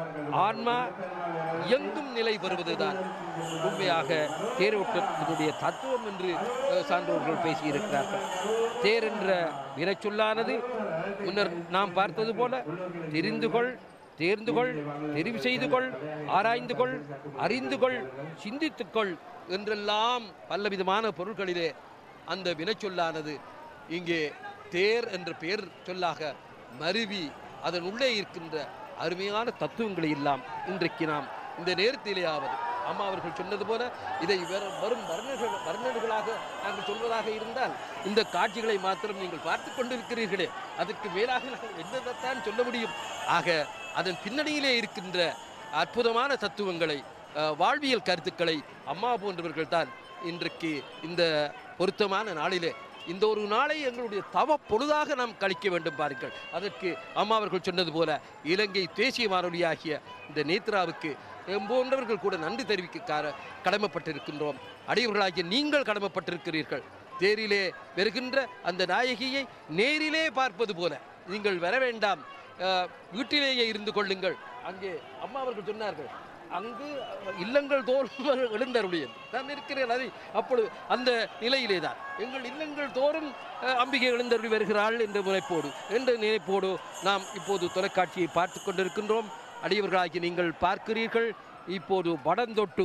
ஆன்மா இயங்கும் நிலை பெறுவதுதான் உண்மையாக தேரோட்டத்தினுடைய தத்துவம் என்று அஹ், சான்றோர்கள் பேசியிருக்கிறார்கள் தேர் என்ற வினைச்சொல்லானது முன்னர் நாம் பார்த்தது போல தெரிந்து கொள் தேர்ந்து கொள் தெரிவு செய்து கொள் ஆராய்ந்து கொள் அறிந்து கொள் சிந்தித்துக் கொள் என்றெல்லாம் பலவிதமான பொருட்களிலே அந்த வினைச்சொல்லானது இங்கே தேர் என்ற பெயர் சொல்லாக மருவி அதன் உள்ளே இருக்கின்ற அருமையான தத்துவங்களை எல்லாம் இன்றைக்கு நாம் இந்த நேரத்திலேயாவது அம்மா அவர்கள் சொன்னது போல இதை வேற- வரும் வர்ணர்கள் வர்ணர்களாக நாங்கள் சொல்வதாக இருந்தால் இந்த காட்சிகளை மாத்திரம் நீங்கள் பார்த்து கொண்டிருக்கிறீர்களே அதற்கு மேலாக நாங்கள் என்னதான் சொல்ல முடியும் ஆக அதன் பின்னணியிலே இருக்கின்ற அற்புதமான தத்துவங்களை அஹ், வாழ்வியல் கருத்துக்களை அம்மா போன்றவர்கள் தான் இன்றைக்கு இந்த பொருத்தமான நாளிலே இந்த ஒரு நாளை எங்களுடைய தவ பொழுதாக நாம் கழிக்க வேண்டும் பாருங்கள் அதற்கு அம்மா அவர்கள் சொன்னது போல இலங்கை தேசிய வானொலியாகிய இந்த நேத்ராவுக்கு எம் போன்றவர்கள் கூட நன்றி தெரிவிக்க கார- கடமைப்பட்டிருக்கின்றோம் அடியவர்களாகிய நீங்கள் கடமைப்பட்டிருக்கிறீர்கள் தேரிலே வருகின்ற அந்த நாயகியை நேரிலே பார்ப்பது போல நீங்கள் வர வேண்டாம் அஹ், வீட்டிலேயே இருந்து கொள்ளுங்கள் அங்கே அம்மா அவர்கள் சொன்னார்கள் அங்கு இல்லங்கள் தோறும் எழுந்தருளியது நான் இருக்கிறேன் அதை அப்பொழுது அந்த நிலையிலே தான் எங்கள் இல்லங்கள் தோறும் அஹ், அம்பிகை எழுந்தருளி வருகிறாள் என்ற முனைப்போடு என்ற நினைப்போடு நாம் இப்போது தொலைக்காட்சியை பார்த்து கொண்டிருக்கின்றோம் அடியவர்களாகி நீங்கள் பார்க்கிறீர்கள் இப்போது வடந்தொட்டு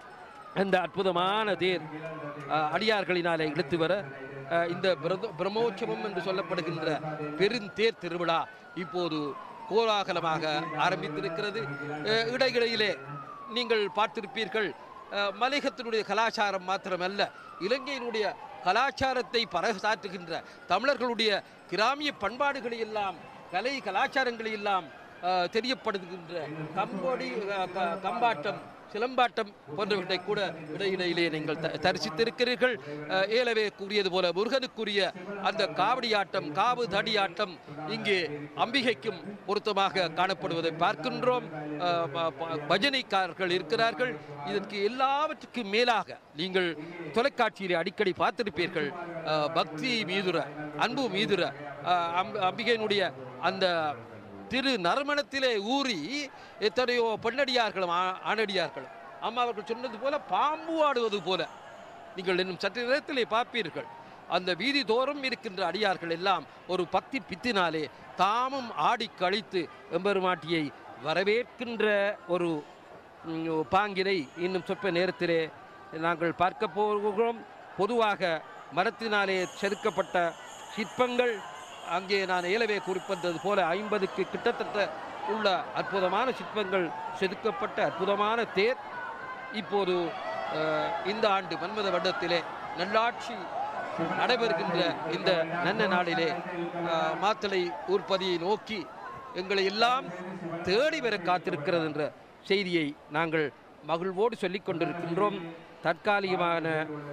அந்த அற்புதமான தேர் அஹ், அடியார்களினாலே இழுத்து வர அஹ், இந்த பிரதோ- பிரம்மோற்சவம் என்று சொல்லப்படுகின்ற பெருந்தேர் திருவிழா இப்போது கோலாகலமாக ஆரம்பித்திருக்கிறது அஹ், இடையிடையிலே நீங்கள் பார்த்திருப்பீர்கள் அஹ், மலையகத்தினுடைய கலாச்சாரம் மாத்திரமல்ல இலங்கையினுடைய கலாச்சாரத்தை பறைசாற்றுகின்ற தமிழர்களுடைய கிராமிய பண்பாடுகளை எல்லாம் கலை கலாச்சாரங்களை எல்லாம் அஹ், தெரியப்படுத்துகின்ற கம்போடி அஹ், க- கம்பாட்டம் சிலம்பாட்டம் போன்றவற்றை கூட இடையிடையிலே நீங்கள் த- தரிசித்திருக்கிறீர்கள் அஹ், ஏலவே கூறியது போல முருகனுக்குரிய அந்த காவடியாட்டம் காவு தடியாட்டம் இங்கே அம்பிகைக்கும் பொருத்தமாக காணப்படுவதை பார்க்கின்றோம் அஹ், ப- ப- பஜனைக்காரர்கள் இருக்கிறார்கள் இதற்கு எல்லாவற்றுக்கும் மேலாக நீங்கள் தொலைக்காட்சியிலே அடிக்கடி பார்த்திருப்பீர்கள் அஹ், பக்தி மீதுர அன்பு மீதுர அஹ், அம்ப- அம்பிகையினுடைய அந்த திரு நறுமணத்திலே ஊறி எத்தனையோ பெண்ணடியார்களும் ஆ- ஆணடியார்களும் அம்மா அவர்கள் சொன்னது போல பாம்பு ஆடுவது போல நீங்கள் இன்னும் சற்று நேரத்திலே பார்ப்பீர்கள் அந்த வீதி தோறும் இருக்கின்ற அடியார்கள் எல்லாம் ஒரு பக்தி பித்தினாலே தாமும் ஆடி கழித்து எம்பெருமாட்டியை வரவேற்கின்ற ஒரு ம், பாங்கினை இன்னும் சொற்ப நேரத்திலே நாங்கள் பார்க்க போகிறோம் பொதுவாக மரத்தினாலே செதுக்கப்பட்ட சிற்பங்கள் அங்கே நான் ஏலவே குறிப்பிட்டது போல ஐம்பதுக்கு கிட்டத்தட்ட உள்ள அற்புதமான சிற்பங்கள் செதுக்கப்பட்ட அற்புதமான தேர் இப்போது அஹ், இந்த ஆண்டு மன்மத வருடத்திலே நல்லாட்சி நடைபெறுகின்ற இந்த நன்ன நாளிலே அஹ், மாத்தளை உற்பத்தியை நோக்கி எங்களை எல்லாம் தேடி வர காத்திருக்கிறது என்ற செய்தியை நாங்கள் மகிழ்வோடு சொல்லிக் கொண்டிருக்கின்றோம் தற்காலிகமான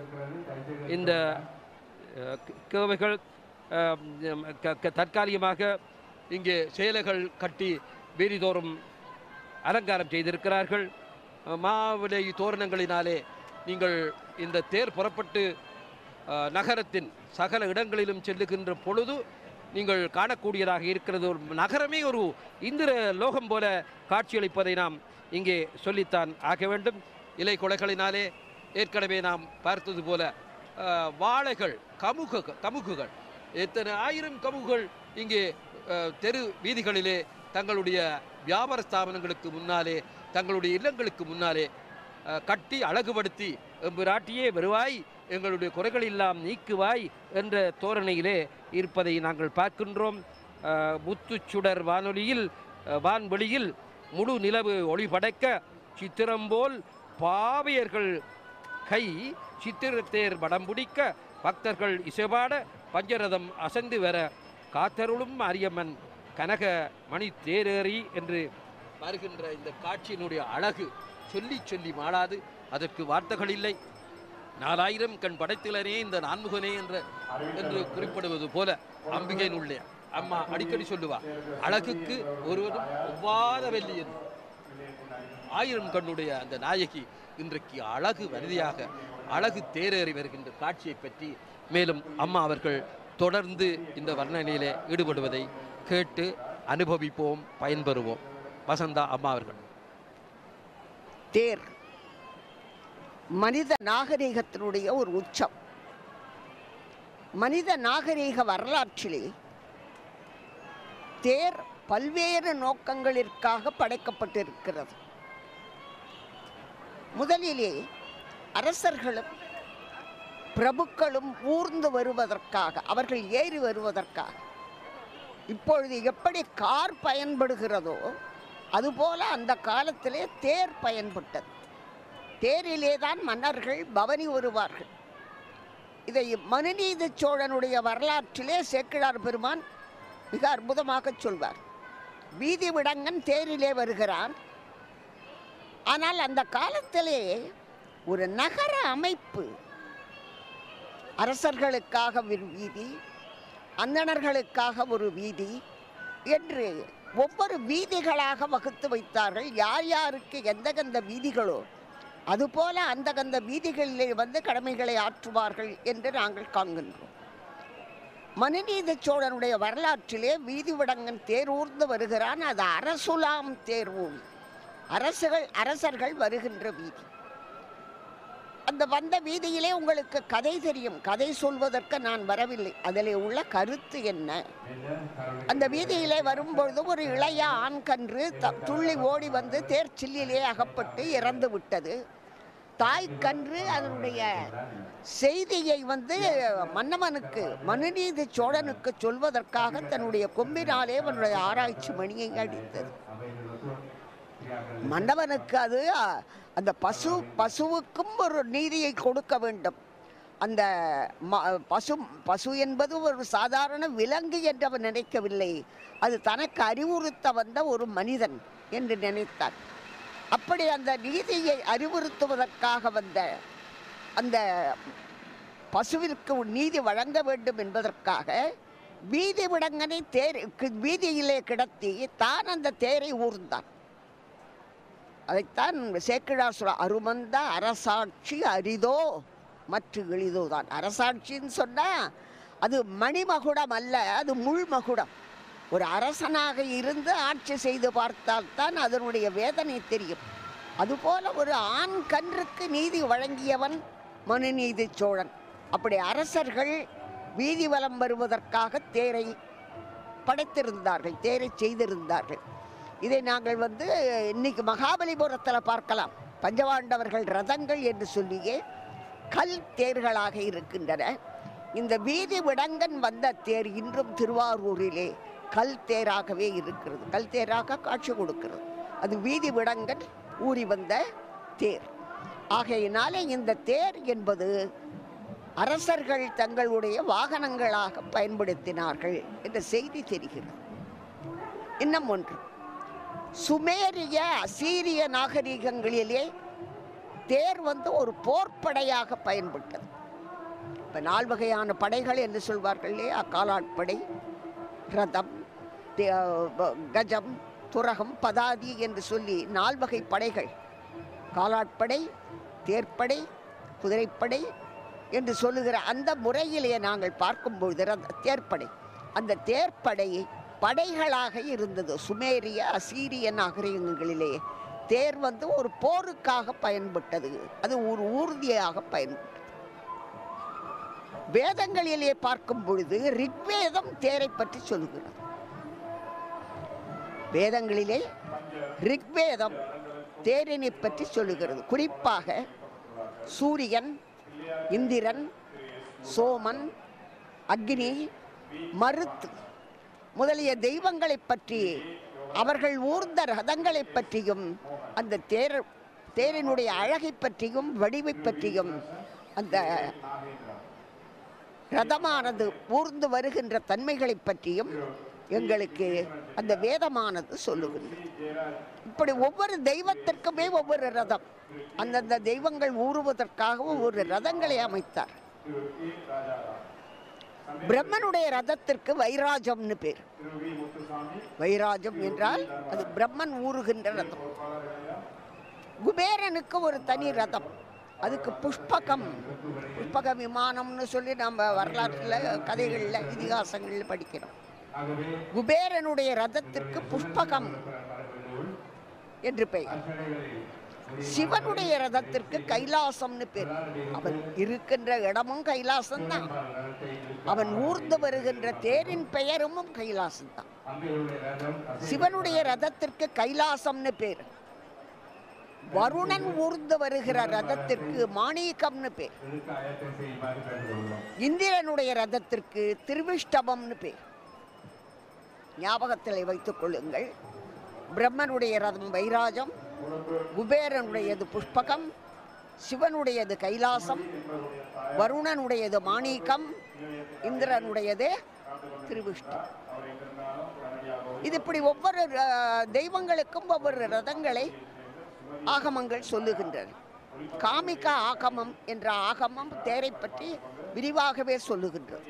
இந்த அஹ், க- கேவைகள் அஹ், ம், க- க- தற்காலிகமாக இங்கே சேலைகள் கட்டி வீதிதோறும் அலங்காரம் செய்திருக்கிறார்கள் அஹ், மாவிலை தோரணங்களினாலே நீங்கள் இந்த தேர் புறப்பட்டு அஹ், நகரத்தின் சகல இடங்களிலும் செல்லுகின்ற பொழுது நீங்கள் காணக்கூடியதாக இருக்கிறது ஒரு நகரமே ஒரு இந்திர லோகம் போல காட்சியளிப்பதை நாம் இங்கே சொல்லித்தான் ஆக வேண்டும் இலை கொலைகளினாலே ஏற்கனவே நாம் பார்த்தது போல அஹ், வாழைகள் கமுக கமுகுகள் எத்தனை ஆயிரம் கமுகுகள் இங்கே அஹ், தெரு வீதிகளிலே தங்களுடைய வியாபார ஸ்தாபனங்களுக்கு முன்னாலே தங்களுடைய இல்லங்களுக்கு முன்னாலே அஹ், கட்டி அழகுபடுத்தி எம்பிராட்டியே வருவாய் எங்களுடைய குறைகள் எல்லாம் நீக்குவாய் என்ற தோரணையிலே இருப்பதை நாங்கள் பார்க்கின்றோம் அஹ், முத்துச்சுடர் வானொலியில் அஹ், வான்வெளியில் முழு நிலவு ஒளிபடைக்க சித்திரம்போல் பாவையர்கள் கை சித்திரத்தேர் வடம் பிடிக்க பக்தர்கள் இசைபாட பஞ்சரதம் அசந்து வர காத்தருளும் அரியம்மன் கனக மணி தேரேறி என்று வருகின்ற இந்த காட்சியினுடைய அழகு சொல்லி சொல்லி மாளாது அதற்கு வார்த்தைகள் இல்லை நாலாயிரம் கண் படைத்திலனே இந்த நான்முகனே என்ற என்று குறிப்பிடுவது போல அம்பிகையினுள்ளே அம்மா அடிக்கடி சொல்லுவா அழகுக்கு ஒருவரும் ஒவ்வாத வெள்ளியது ஆயிரம் கண்ணுடைய அந்த நாயகி இன்றைக்கு அழகு வருதியாக அழகு தேரேறி வருகின்ற காட்சியை பற்றி மேலும் அம்மா அவர்கள் தொடர்ந்து இந்த வர்ணனையிலே ஈடுபடுவதை கேட்டு அனுபவிப்போம் பயன்பெறுவோம் வசந்தா அம்மா அவர்கள் தேர் மனித நாகரீகத்தினுடைய ஒரு உச்சம் மனித நாகரீக வரலாற்றிலே தேர் பல்வேறு நோக்கங்களிற்காக படைக்கப்பட்டிருக்கிறது முதலிலே அரசர்களும் பிரபுக்களும் ஊர்ந்து வருவதற்காக அவர்கள் ஏறி வருவதற்காக இப்பொழுது எப்படி கார் பயன்படுகிறதோ அதுபோல அந்த காலத்திலே தேர் பயன்பட்டது தேரிலே தான் மன்னர்கள் பவனி வருவார்கள் இதை மனுநீதி சோழனுடைய வரலாற்றிலே சேக்கிழார் பெருமான் மிக அற்புதமாக சொல்வார் வீதி விடங்கன் தேரிலே வருகிறான் ஆனால் அந்த காலத்திலே ஒரு நகர அமைப்பு அரசர்களுக்காக ஒரு வீதி அந்தணர்களுக்காக ஒரு வீதி என்று ஒவ்வொரு வீதிகளாக வகுத்து வைத்தார்கள் யார் யாருக்கு எந்தெந்த வீதிகளோ அதுபோல அந்தகந்த வீதிகளிலே வந்து கடமைகளை ஆற்றுவார்கள் என்று நாங்கள் காண்கின்றோம் மனுநீதி சோழனுடைய வரலாற்றிலே வீதி விடங்கன் தேர் ஊர்ந்து வருகிறான் அது அரசுலாம் தேர் ஊழி அரசுகள் அரசர்கள் வருகின்ற வீதி அந்த வந்த வீதியிலே உங்களுக்கு கதை தெரியும் கதை சொல்வதற்கு நான் வரவில்லை அதிலே உள்ள கருத்து என்ன அந்த வீதியிலே வரும்பொழுது ஒரு இளைய ஆண் கன்று த- துள்ளி ஓடி வந்து தேர் சில்லிலே அகப்பட்டு இறந்து விட்டது தாய் கன்று அதனுடைய செய்தியை வந்து மன்னவனுக்கு மனுநீதி சோழனுக்கு சொல்வதற்காக தன்னுடைய கொம்பினாலே அவனுடைய ஆராய்ச்சி மணியை அடித்தது மன்னவனுக்கு அது அ, அந்த பசு பசுவுக்கும் ஒரு நீதியை கொடுக்க வேண்டும் அந்த ம- பசு பசு என்பது ஒரு சாதாரண விலங்கு என்று அவன் நினைக்கவில்லை அது தனக்கு அறிவுறுத்த வந்த ஒரு மனிதன் என்று நினைத்தான் அப்படி அந்த நீதியை அறிவுறுத்துவதற்காக வந்த அந்த பசுவிற்கு ஒரு நீதி வழங்க வேண்டும் என்பதற்காக வீதி விடங்கனை தேர் கி- வீதியிலே கிடத்தி தான் அந்த தேரை ஊர்ந்தான் அதைத்தான் சேக்கிழார் சொல்ல அருமந்த அரசாட்சி அரிதோ மற்ற எளிதோ தான் அரசாட்சின்னு சொன்னால் அது மணிமகுடம் அல்ல அது முள்மகுடம் ஒரு அரசனாக இருந்து ஆட்சி செய்து பார்த்தால்தான் அதனுடைய வேதனை தெரியும் அதுபோல ஒரு ஆண் கன்றுக்கு நீதி வழங்கியவன் மனுநீதி சோழன் அப்படி அரசர்கள் வீதி வலம் வருவதற்காக தேரை படைத்திருந்தார்கள் தேரை செய்திருந்தார்கள் இதை நாங்கள் வந்து இன்னைக்கு மகாபலிபுரத்தில் பார்க்கலாம் பஞ்சபாண்டவர்கள் ரதங்கள் என்று சொல்லியே கல் தேர்களாக இருக்கின்றன இந்த வீதி விடங்கன் வந்த தேர் இன்றும் திருவாரூரிலே கல் தேராகவே இருக்கிறது கல் தேராக காட்சி கொடுக்கிறது அது வீதி விடங்கன் ஊறி வந்த தேர் ஆகையினாலே இந்த தேர் என்பது அரசர்கள் தங்களுடைய வாகனங்களாக பயன்படுத்தினார்கள் என்ற செய்தி தெரிகிறது இன்னும் ஒன்று சுமேரிய அசீரிய நாகரிகங்களிலே தேர் வந்து ஒரு போர்ப்படையாக பயன்பட்டது இப்போ நால் வகையான படைகள் என்று சொல்வார்கள் இல்லையா காலாட்படை ரதம் தே- வ- கஜம் துரகம் பதாதி என்று சொல்லி நால் வகை படைகள் காலாட்படை தேர்ப்படை குதிரைப்படை என்று சொல்லுகிற அந்த முறையிலே நாங்கள் பார்க்கும்பொழுது அந்த தேர்ப்படை அந்த தேர்ப்படை படைகளாக இருந்தது சுமேரிய அசீரிய நாகரிகங்களிலே தேர் வந்து ஒரு போருக்காக பயன்பட்டது அது ஒரு ஊர்தியாக பயன்பட்டது வேதங்களிலே பார்க்கும் பொழுது ரிக்வேதம் தேரை பற்றி சொல்லுகிறது வேதங்களிலே ரிக்வேதம் தேரினை பற்றி சொல்லுகிறது குறிப்பாக சூரியன் இந்திரன் சோமன் அக்னி மருத்து முதலிய தெய்வங்களைப் பற்றி அவர்கள் ஊர்ந்த ரதங்களைப் பற்றியும் அந்த தேர் தேரினுடைய அழகை பற்றியும் வடிவை பற்றியும் அந்த ரதமானது ஊர்ந்து வருகின்ற தன்மைகளைப் பற்றியும் எங்களுக்கு அந்த வேதமானது சொல்லுகின்றது இப்படி ஒவ்வொரு தெய்வத்திற்குமே ஒவ்வொரு ரதம் அந்தந்த தெய்வங்கள் ஊறுவதற்காக ஒரு ரதங்களை அமைத்தார் பிரம்மனுடைய ரதத்திற்கு வைராஜம்னு பேர் வைராஜம் என்றால் அது பிரம்மன் ஊறுகின்ற ரதம் குபேரனுக்கு ஒரு தனி ரதம் அதுக்கு புஷ்பகம் புஷ்பக விமானம்னு சொல்லி நம்ம வரலாற்றில் கதைகளில் இதிகாசங்களில் படிக்கிறோம் குபேரனுடைய ரதத்திற்கு புஷ்பகம் என்று பெயர் சிவனுடைய ரதத்திற்கு கைலாசம்னு பேர் அவன் இருக்கின்ற இடமும் கைலாசம்தான் அவன் ஊர்ந்து வருகின்ற தேரின் பெயரும் கைலாசம்தான் அம்பிகளுடைய ரதம் சிவனுடைய ரதத்திற்கு கைலாசம்னு பேர் வருணன் ஊர்ந்து வருகிற ரதத்திற்கு மாணிக்கம்னு பேர் எழுத்து ஆயத்தம் செய்யுமாறு கேட்டுக்கொள்கிறோம் இந்திரனுடைய ரதத்திற்கு திருவிஷ்டபம்னு பேர் ஞாபகத்தில் வைத்துக் கொள்ளுங்கள் பிரம்மனுடைய ரதம் வைராஜம் குபேரனுடையது புஷ்பகம் சிவனுடையது கைலாசம் வருணனுடையது மாணிக்கம் இந்திரனுடையது திருவிஷ்டம் இது இப்படி ஒவ்வொரு அஹ், தெய்வங்களுக்கும் ஒவ்வொரு ரதங்களை ஆகமங்கள் சொல்லுகின்றன காமிக ஆகமம் என்ற ஆகமம் தேரை பற்றி விரிவாகவே சொல்லுகின்றது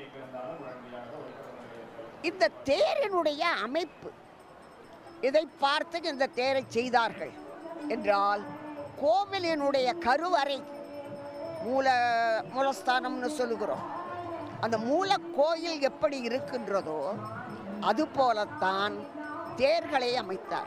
இந்த தேரினுடைய அமைப்பு இதை பார்த்து இந்த தேரை செய்தார்கள் என்றால் கோவிலினுடைய கருவறை மூல மூலஸ்தானம்னு சொல்லுகிறோம் அந்த மூல கோயில் எப்படி இருக்கின்றதோ அது போலத்தான் தேர்களை அமைத்தார்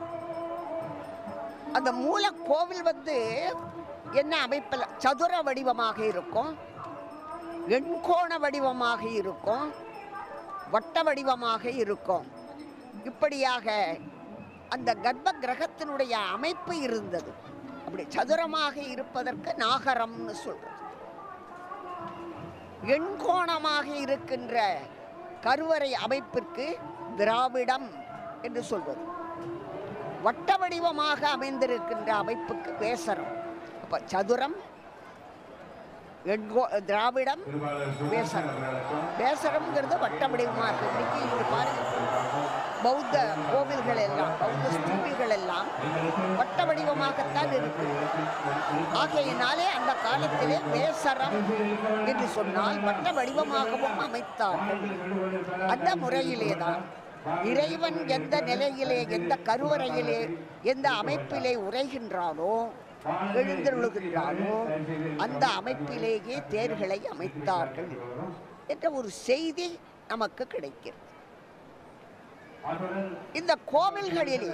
அந்த மூல கோவில் வந்து என்ன அமைப்பில் சதுர வடிவமாக இருக்கும் எண்கோண வடிவமாக இருக்கும் வட்ட வடிவமாக இருக்கும் இப்படியாக அந்த கர்ப்ப கிரகத்தினுடைய அமைப்பு இருந்தது அப்படி சதுரமாக இருப்பதற்கு நாகரம்னு சொல்றது எண்கோணமாக இருக்கின்ற கருவறை அமைப்பிற்கு திராவிடம் என்று சொல்வது வட்ட வடிவமாக அமைந்திருக்கின்ற அமைப்புக்கு வேசரம் அப்ப சதுரம் எண்கோ திராவிடம் திருவாளர் வேசரம் சுதர்சனம் வேசரம்ங்கிறது வட்ட வடிவமாக இருக்கு இன்னைக்கு இங்க பாருங்க பௌத்த கோவில்கள் எல்லாம் பௌத்த ஸ்தூபிகள் எல்லாம் வட்ட வடிவமாகத்தான் இருக்கு ஆகையினாலே அந்த காலத்திலே வேசரம் என்று சொன்னால் வட்ட வடிவமாகவும் அமைத்தார்கள் அந்த முறையிலே தான் இறைவன் எந்த நிலையிலே எந்த கருவறையிலே எந்த அமைப்பிலே உரைகின்றானோ எழுந்தருளுகின்றானோ அந்த அமைப்பிலேயே தேர்களை அமைத்தார்கள் என்ற ஒரு செய்தி நமக்கு கிடைக்கிறது இந்த கோவில்களிலே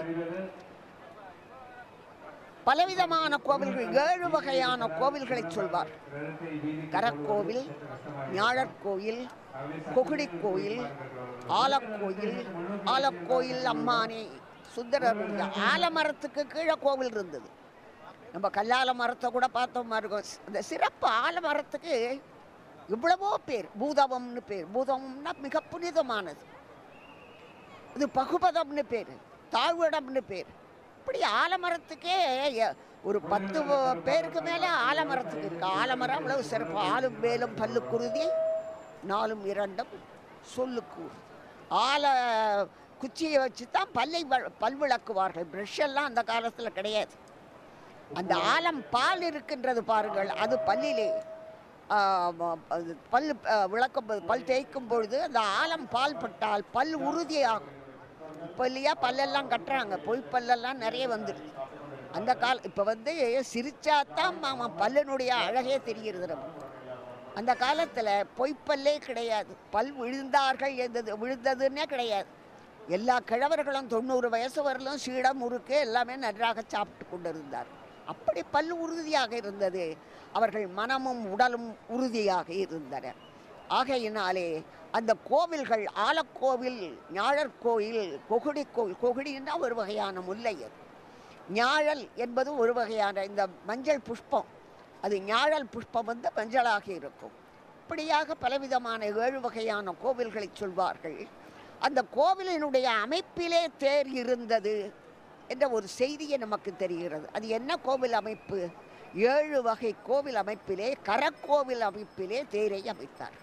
பலவிதமான கோவில்கள் ஏழு வகையான கோவில்களை சொல்வார் கரக்கோவில் ஞாழற்கோயில் கொகுடி கோயில் ஆலக்கோயில் ஆலக்கோயில் அம்மானே சுந்தரருடைய ஆலமரத்துக்கு கீழே கோவில் இருந்தது நம்ம கல்லால மரத்தை கூட பார்த்தோம் இருக்கும் அந்த சிறப்பு ஆலமரத்துக்கு இவ்வளவோ பேர் பூதவம்னு பேர் பூதவம்னா மிக புனிதமானது இது பகுபதம்னு பேர் தாழ்விடம்னு பேர் இப்படி ஆலமரத்துக்கே எ- ஒரு பத்து வ- பேருக்கு மேலே ஆலமரத்துக்கு இருக்கு ஆலமரம் அவ்வளவு சிறப்பு ஆளும் வேலும் பல்லு குருதி நாலும் இரண்டும் சொல்லுக்கு ஆல குச்சியை வச்சு தான் பல்லை வ- பல் விளக்குவார்கள் ப்ரஷ் எல்லாம் அந்த காலத்தில் கிடையாது அந்த ஆலம் பால் இருக்கின்றது பாருங்கள் அது பல்லிலே ஆ, ம- அது பல் ஆ, விளக்கும் போது பல் தேய்க்கும் பொழுது அந்த ஆலம் பால் பட்டால் பல் உறுதியாகும் இப்போ இல்லையா பல்லெல்லாம் கட்டுறாங்க பொய் பல்லெல்லாம் நிறைய வந்துடுது அந்த கால இப்போ வந்து சிரிச்சாதான் மாமா பல்லினுடைய அழகே தெரிகிறது நமக்கு அந்த காலத்தில் பொய்ப்பல்லே கிடையாது பல் விழுந்தார்கள் எந்தது விழுந்ததுன்னே கிடையாது எல்லா கிழவர்களும் தொண்ணூறு வயசு வரலும் சீடம் முறுக்கு எல்லாமே நன்றாக சாப்பிட்டு கொண்டிருந்தார் அப்படி பல் உறுதியாக இருந்தது அவர்கள் மனமும் உடலும் உறுதியாக இருந்தன ஆகையினாலே அந்த கோவில்கள் ஆலக்கோவில் ஞாழற் கோயில் கொகுடி கோவில் கொகுடின்னா ஒரு வகையான முல்லை அது ஞாழல் என்பது ஒரு வகையான இந்த மஞ்சள் புஷ்பம் அது ஞாழல் புஷ்பம் வந்து மஞ்சளாக இருக்கும் இப்படியாக பலவிதமான ஏழு வகையான கோவில்களை சொல்வார்கள் அந்த கோவிலினுடைய அமைப்பிலே தேர் இருந்தது என்ற ஒரு செய்தியை நமக்கு தெரிகிறது அது என்ன கோவில் அமைப்பு ஏழு வகை கோவில் அமைப்பிலே கரக்கோவில் அமைப்பிலே தேரை அமைத்தார்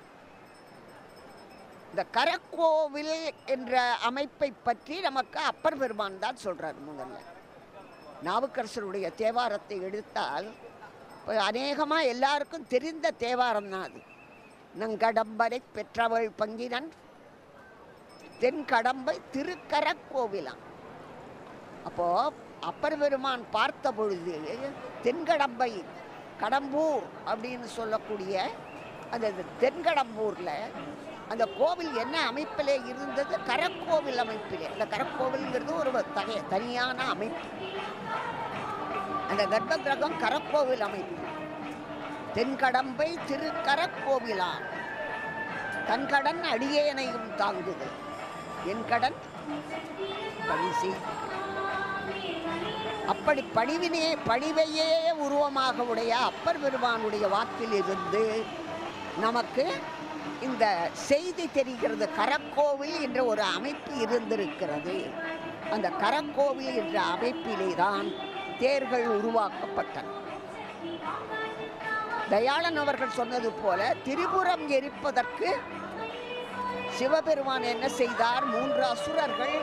இந்த கரக்கோவில் என்ற அமைப்பை பற்றி நமக்கு அப்பர் பெருமான் தான் சொல்றார் முதல்ல நாவுக்கரசருடைய தேவாரத்தை எடுத்தால் இப்போ அநேகமாக எல்லாருக்கும் தெரிந்த தேவாரம் தான் அது நங்கடம்பரை பெற்றவள் பங்கினன் தென்கடம்பை திருக்கரக்கோவிலாம் அப்போ அப்பர் பெருமான் பார்த்த பொழுது தென்கடம்பை கடம்பூர் அப்படின்னு சொல்லக்கூடிய அந்த தென்கடம்பூரில் அந்த கோவில் என்ன அமைப்பிலே இருந்தது கரக்கோவில் அமைப்பிலே அந்த கரக்கோவில்ங்கிறது ஒரு தகை தனியான அமைப்பு அந்த கர்ப்ப கிரகம் கரக்கோவில் அமைப்பு தென்கடம்பை திருக்கரக்கோவிலா தன்கடன் அடியேனையும் தாங்குது என் கடன் பரிசி அப்படி பணிவினே பணிவையே உருவமாக உடைய அப்பர் பெருமானுடைய வாக்கில் இருந்து நமக்கு இந்த செய்தி தெரிகிறது கரக்கோவில் என்ற ஒரு அமைப்பு இருந்திருக்கிறது அந்த கரக்கோவில் என்ற அமைப்பிலே தான் தேர்கள் உருவாக்கப்பட்டன தயாளன் அவர்கள் சொன்னது போல திரிபுரம் எரிப்பதற்கு சிவபெருமான் என்ன செய்தார் மூன்று அசுரர்கள்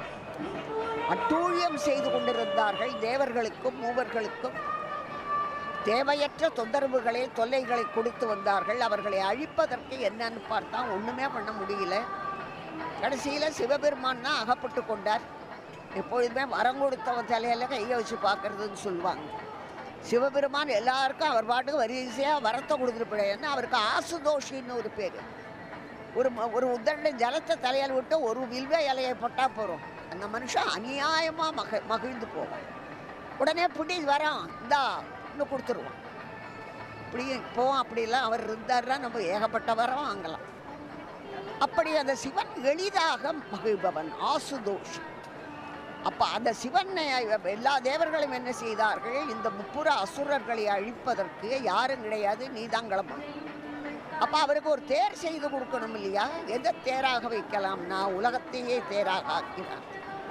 அட்டூழியம் செய்து கொண்டிருந்தார்கள் தேவர்களுக்கும் மூவர்களுக்கும் தேவையற்ற தொந்தரவுகளை தொல்லைகளை கொடுத்து வந்தார்கள் அவர்களை அழிப்பதற்கு என்னன்னு பார்த்தா ஒண்ணுமே பண்ண முடியல கடைசியில சிவபெருமான் தான் அகப்பட்டு கொண்டார் எப்பொழுதுமே வரம் கொடுத்தவன் தலையில கையை வச்சு பார்க்கறதுன்னு சொல்லுவாங்க சிவபெருமான் எல்லாருக்கும் அவர் பாட்டுக்கு வரிசையாக வரத்தை கொடுத்துட்டு ஏன்னா அவருக்கு ஆசுதோஷின்னு ஒரு பேர் ஒரு ம- ஒரு உதரண்ட ஜலத்தை தலையால் விட்டு ஒரு வில்வ இலையை போட்டால் போகிறோம் அந்த மனுஷன் அநியாயமாக மக மகிழ்ந்து போவான் உடனே பிடி வரோம் இந்தா இன்னும் கொடுத்துருவோம் இப்படி இப்போவும் அப்படிலாம் அவர் இருந்தாருன்னா நம்ம ஏகப்பட்ட வரம் வாங்கலாம் அப்படி அந்த சிவன் எளிதாக மகிழ்பவன் ஆசுதோஷ் அப்ப அந்த சிவனை எல்லா தேவர்களும் என்ன செய்தார்கள் இந்த முப்புற அசுரர்களை அழிப்பதற்கு யாரும் கிடையாது நீதான் கிளம்பணும் அப்ப அவருக்கு ஒரு தேர் செய்து கொடுக்கணும் இல்லையா எதை தேராக வைக்கலாம்னா உலகத்தையே தேராக ஆக்கினார்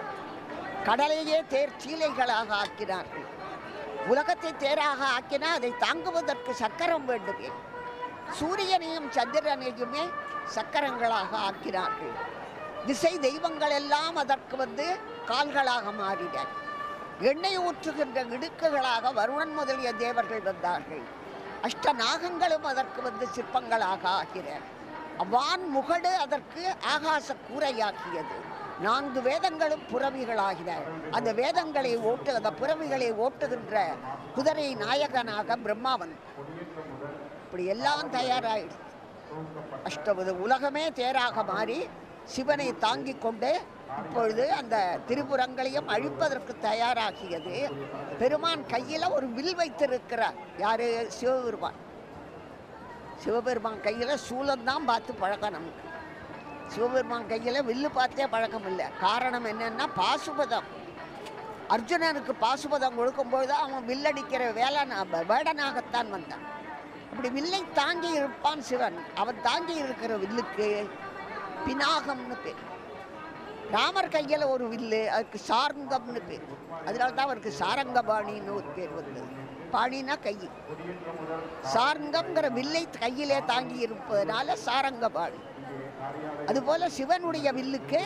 கடலையே தேர் சீலைகளாக ஆக்கினார்கள் உலகத்தை தேராக ஆக்கினா அதை தாங்குவதற்கு சக்கரம் வேண்டுமே சூரியனையும் சந்திரனையுமே சக்கரங்களாக ஆக்கினார்கள் திசை தெய்வங்கள் எல்லாம் அதற்கு வந்து கால்களாக மாறின எண்ணெய் ஊற்றுகின்ற இடுக்குகளாக வருணன் முதலிய தேவர்கள் வந்தார்கள் அஷ்ட நாகங்களும் அதற்கு வந்து சிற்பங்களாக ஆகின வான் முகடு அதற்கு ஆகாச கூரையாக்கியது நான்கு வேதங்களும் புறவிகளாகின அந்த வேதங்களை ஓட்டு அந்த புறவிகளை ஓட்டுகின்ற குதிரை நாயகனாக பிரம்மாவன் இப்படி எல்லாம் தயாராயிடுச்சு அஷ்டவது உலகமே தேராக மாறி சிவனை தாங்கிக் கொண்டு இப்பொழுது அந்த திரிபுரங்களையும் அழிப்பதற்கு தயாராகியது பெருமான் கையில ஒரு வில் வைத்திருக்கிறார் யாரு சிவபெருமான் சிவபெருமான் கையில சூலம்தான் பார்த்து பழக்கம் நமக்கு சிவபெருமான் கையில வில்லு பார்த்தே பழக்கம் இல்லை காரணம் என்னன்னா பாசுபதம் அர்ஜுனனுக்கு பாசுபதம் கொடுக்கும்பொழுது அவன் வில்லடிக்கிற வேளாண் வேடனாகத்தான் வந்தான் அப்படி வில்லை தாங்கி இருப்பான் சிவன் அவன் தாங்கி இருக்கிற வில்லுக்கு பினாகம்னு பேர் ராமர் கையில் ஒரு வில்லு அதுக்கு சார்ங்கம்னு பேர் அதனால தான் அவருக்கு சாரங்கபாணின்னு ஒரு பேர் வந்தது பாணினா கை சார்ங்கம்ங்கிற வில்லை கையிலே தாங்கி இருப்பதனால சாரங்கபாணி அதுபோல சிவனுடைய வில்லுக்கு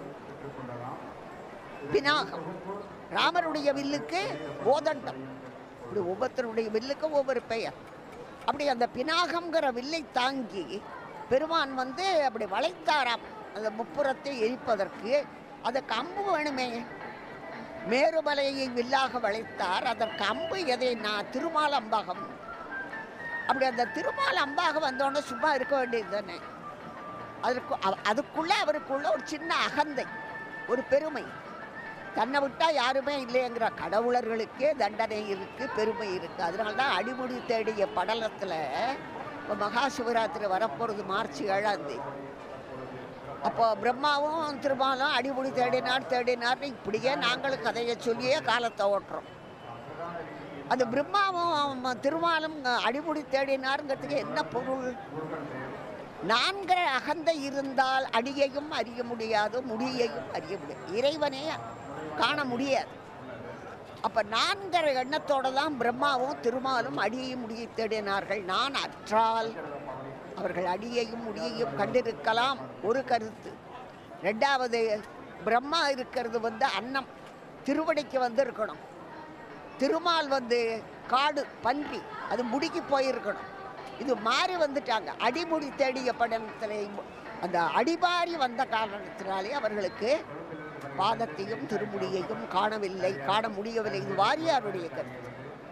பினாகம் ராமருடைய வில்லுக்கு கோதண்டம் இப்படி ஒவ்வொருத்தருடைய வில்லுக்கு ஒவ்வொரு பெயர் அப்படி அந்த பினாகம்ங்கிற வில்லை தாங்கி பெருமான் வந்து அப்படி வளைத்தாராம் அந்த முப்புறத்தை எரிப்பதற்கு அதற்கு அம்பு வேணுமே மேருமலையை வில்லாக வளைத்தார் அதற்கு அம்பு எதை நான் திருமால் அம்பாகம் அப்படி அந்த திருமால் அம்பாக வந்தோடனே சும்மா இருக்க வேண்டியது தானே அதற்கு அவ- அதுக்குள்ள அவருக்குள்ள ஒரு சின்ன அகந்தை ஒரு பெருமை தன்னை விட்டா யாருமே இல்லைங்கிற கடவுளர்களுக்கே தண்டனை இருக்கு பெருமை இருக்கு அதனால தான் அடிமுடி தேடிய படலத்துல இப்போ மகா சிவராத்திரி வரப்போறது மார்ச் ஏழாம் தேதி அப்போ பிரம்மாவும் திருமாலும் அடிமுடி தேடினார் தேடினார்னு இப்படியே நாங்களும் கதையை சொல்லியே காலத்தை ஓட்டுறோம் அந்த பிரம்மாவும் திருமாலும் அடிமுடி தேடினாருங்கிறதுக்கு என்ன பொருள் நான்கிற அகந்தை இருந்தால் அடியையும் அறிய முடியாது முடியையும் அறிய முடியாது இறைவனே காண முடியாது அப்ப நான்கிற எண்ணத்தோட தான் பிரம்மாவும் திருமாலும் அடியையும் முடியை தேடினார்கள் நான் அற்றால் அவர்கள் அடியையும் முடியையும் கண்டிருக்கலாம் ஒரு கருத்து ரெண்டாவது பிரம்மா இருக்கிறது வந்து அன்னம் திருவடிக்கு வந்து இருக்கணும் திருமால் வந்து காடு பன்றி அது முடிக்கு போயிருக்கணும் இது மாறி வந்துட்டாங்க அடிமுடி தேடிய படத்திலே அந்த அடிபாரி வந்த காரணத்தினாலே அவர்களுக்கு பாதத்தையும் திருமுடியையும் காணவில்லை காண முடியவில்லை இது வாரியாருடைய கருத்து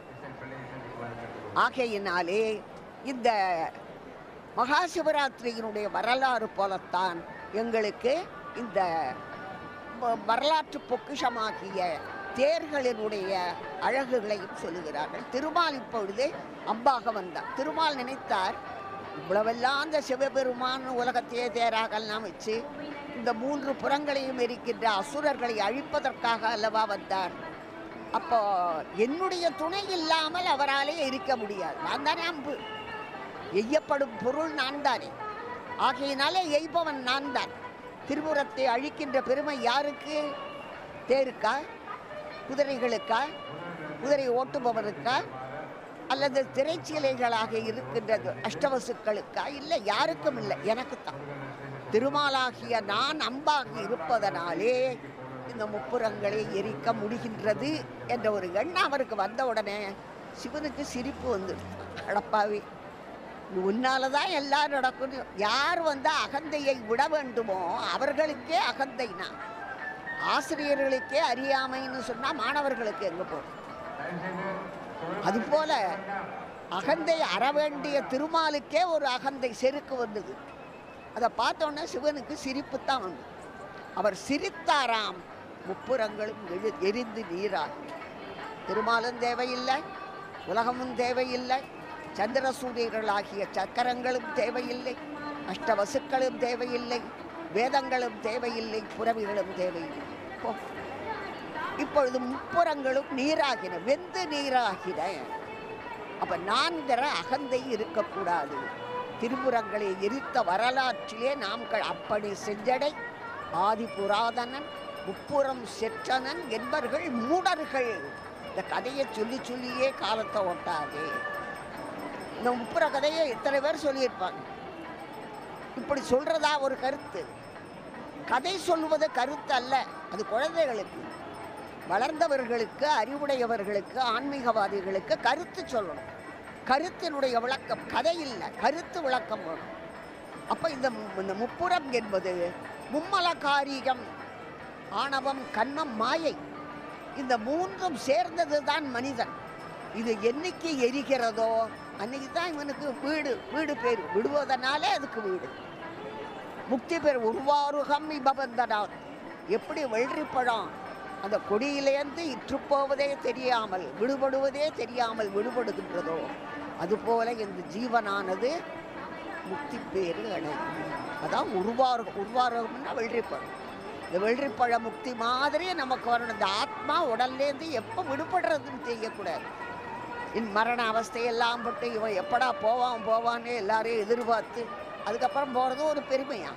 ஆகையினாலே இந்த மகா சிவராத்திரியினுடைய வரலாறு போலத்தான் எங்களுக்கு இந்த வ- வரலாற்று பொக்கிஷமாகிய தேர்களினுடைய அழகுகளையும் சொல்லுகிறார்கள் திருமால் இப்பொழுது அம்பாக வந்தார் திருமால் நினைத்தார் இவ்வளவெல்லாம் அந்த சிவபெருமான் உலகத்தையே தேராகலாம் வச்சு இந்த மூன்று புறங்களையும் இருக்கின்ற அசுரர்களை அழிப்பதற்காக அல்லவா வந்தார் அப்போ என்னுடைய துணை இல்லாமல் அவராலே இருக்க முடியாது நான் தானே அம்பு எய்யப்படும் பொருள் நான் தானே ஆகையினாலே எய்பவன் நான் தான் திருபுரத்தை அழிக்கின்ற பெருமை யாருக்கு தேருக்கா குதிரைகளுக்கா குதிரை ஓட்டுபவருக்கா அல்லது திரைச்சீலைகளாக இருக்கின்றது அஷ்டவசுக்களுக்கா இல்லை யாருக்கும் இல்லை எனக்குத்தான் திருமாலாகிய நான் அம்பாக இருப்பதனாலே இந்த முப்புறங்களை எரிக்க முடிகின்றது என்ற ஒரு எண்ணம் அவருக்கு வந்த உடனே சிவனுக்கு சிரிப்பு வந்து அடப்பாவி உன்னால தான் எல்லாம் நடக்கும் யார் வந்து அகந்தையை விட வேண்டுமோ அவர்களுக்கே அகந்தைனா ஆசிரியர்களுக்கே அறியாமைன்னு சொன்னா மாணவர்களுக்கு எங்க போகும் அதுபோல அகந்தை அற வேண்டிய திருமாலுக்கே ஒரு அகந்தை செருக்கு வந்தது அதை பார்த்தோன்னே சிவனுக்கு சிரிப்பு தான் வந்து அவர் சிரித்தாராம் முப்புறங்களும் எழு எரிந்து நீரார் திருமாலும் தேவையில்லை உலகமும் தேவையில்லை சந்திர சூரியர்களாகிய சக்கரங்களும் தேவையில்லை அஷ்டவசுக்களும் தேவையில்லை வேதங்களும் தேவையில்லை புறவிகளும் தேவையில்லை போ. இப்பொழுது முப்புறங்களும் நீராகின வெந்து நீராகின அப்ப நான்கிற அகந்தை இருக்கக்கூடாது திருப்புறங்களை எரித்த வரலாற்றிலே நாம் க- அப்படி செஞ்சடை ஆதி புராதனன் முப்புறம் செற்றனன் என்பர்கள் மூடர்கள் இந்த கதையை சொல்லி சொல்லியே காலத்தை ஓட்டாதே இந்த முப்புற கதையை எத்தனை பேர் சொல்லியிருப்பாங்க இப்படி சொல்றதா ஒரு கருத்து கதை சொல்வது கருத்து அல்ல அது குழந்தைகளுக்கு வளர்ந்தவர்களுக்கு அறிவுடையவர்களுக்கு ஆன்மீகவாதிகளுக்கு கருத்து சொல்லணும் கருத்தினுடைய விளக்கம் கதை இல்லை கருத்து விளக்கம் வேணும் அப்போ இந்த மு- இந்த முப்புறம் என்பது மும்மல காரியம் ஆணவம் கண்மம் மாயை இந்த மூன்றும் சேர்ந்தது தான் மனிதன் இது என்னைக்கு எரிகிறதோ அன்னைக்கு தான் இவனுக்கு வீடு வீடு பேர் விடுவதனாலே அதுக்கு வீடு முக்தி பேர் உருவாருகம் இபபந்தனான் எப்படி வெள்ளரி பழம் அந்த கொடியிலேந்து இற்றுப்போவதே தெரியாமல் விடுபடுவதே தெரியாமல் விடுபடுகின்றதோ அதுபோல இந்த ஜீவனானது முக்தி பேரு அடையும் அதான் உருவாரு உருவாருகம்னா வெள்ளரிப்பழம் இந்த வெள்ளரிப்பழ முக்தி மாதிரி நமக்கு வரணும் இந்த ஆத்மா உடல்லேருந்து எப்போ விடுபடுறதுன்னு தெரியக்கூடாது இன் மரண அவஸ்தையெல்லாம் பட்டு இவன் எப்படா போவான் போவான்னு எல்லாரையும் எதிர்பார்த்து அதுக்கப்புறம் போகிறது ஒரு பெருமையா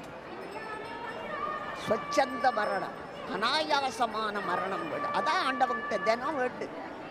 ஸ்வச்சந்த மரணம் அனாயாசமான மரணம் விடு அதான் ஆண்டவங்கிட்ட தினம் வேண்டு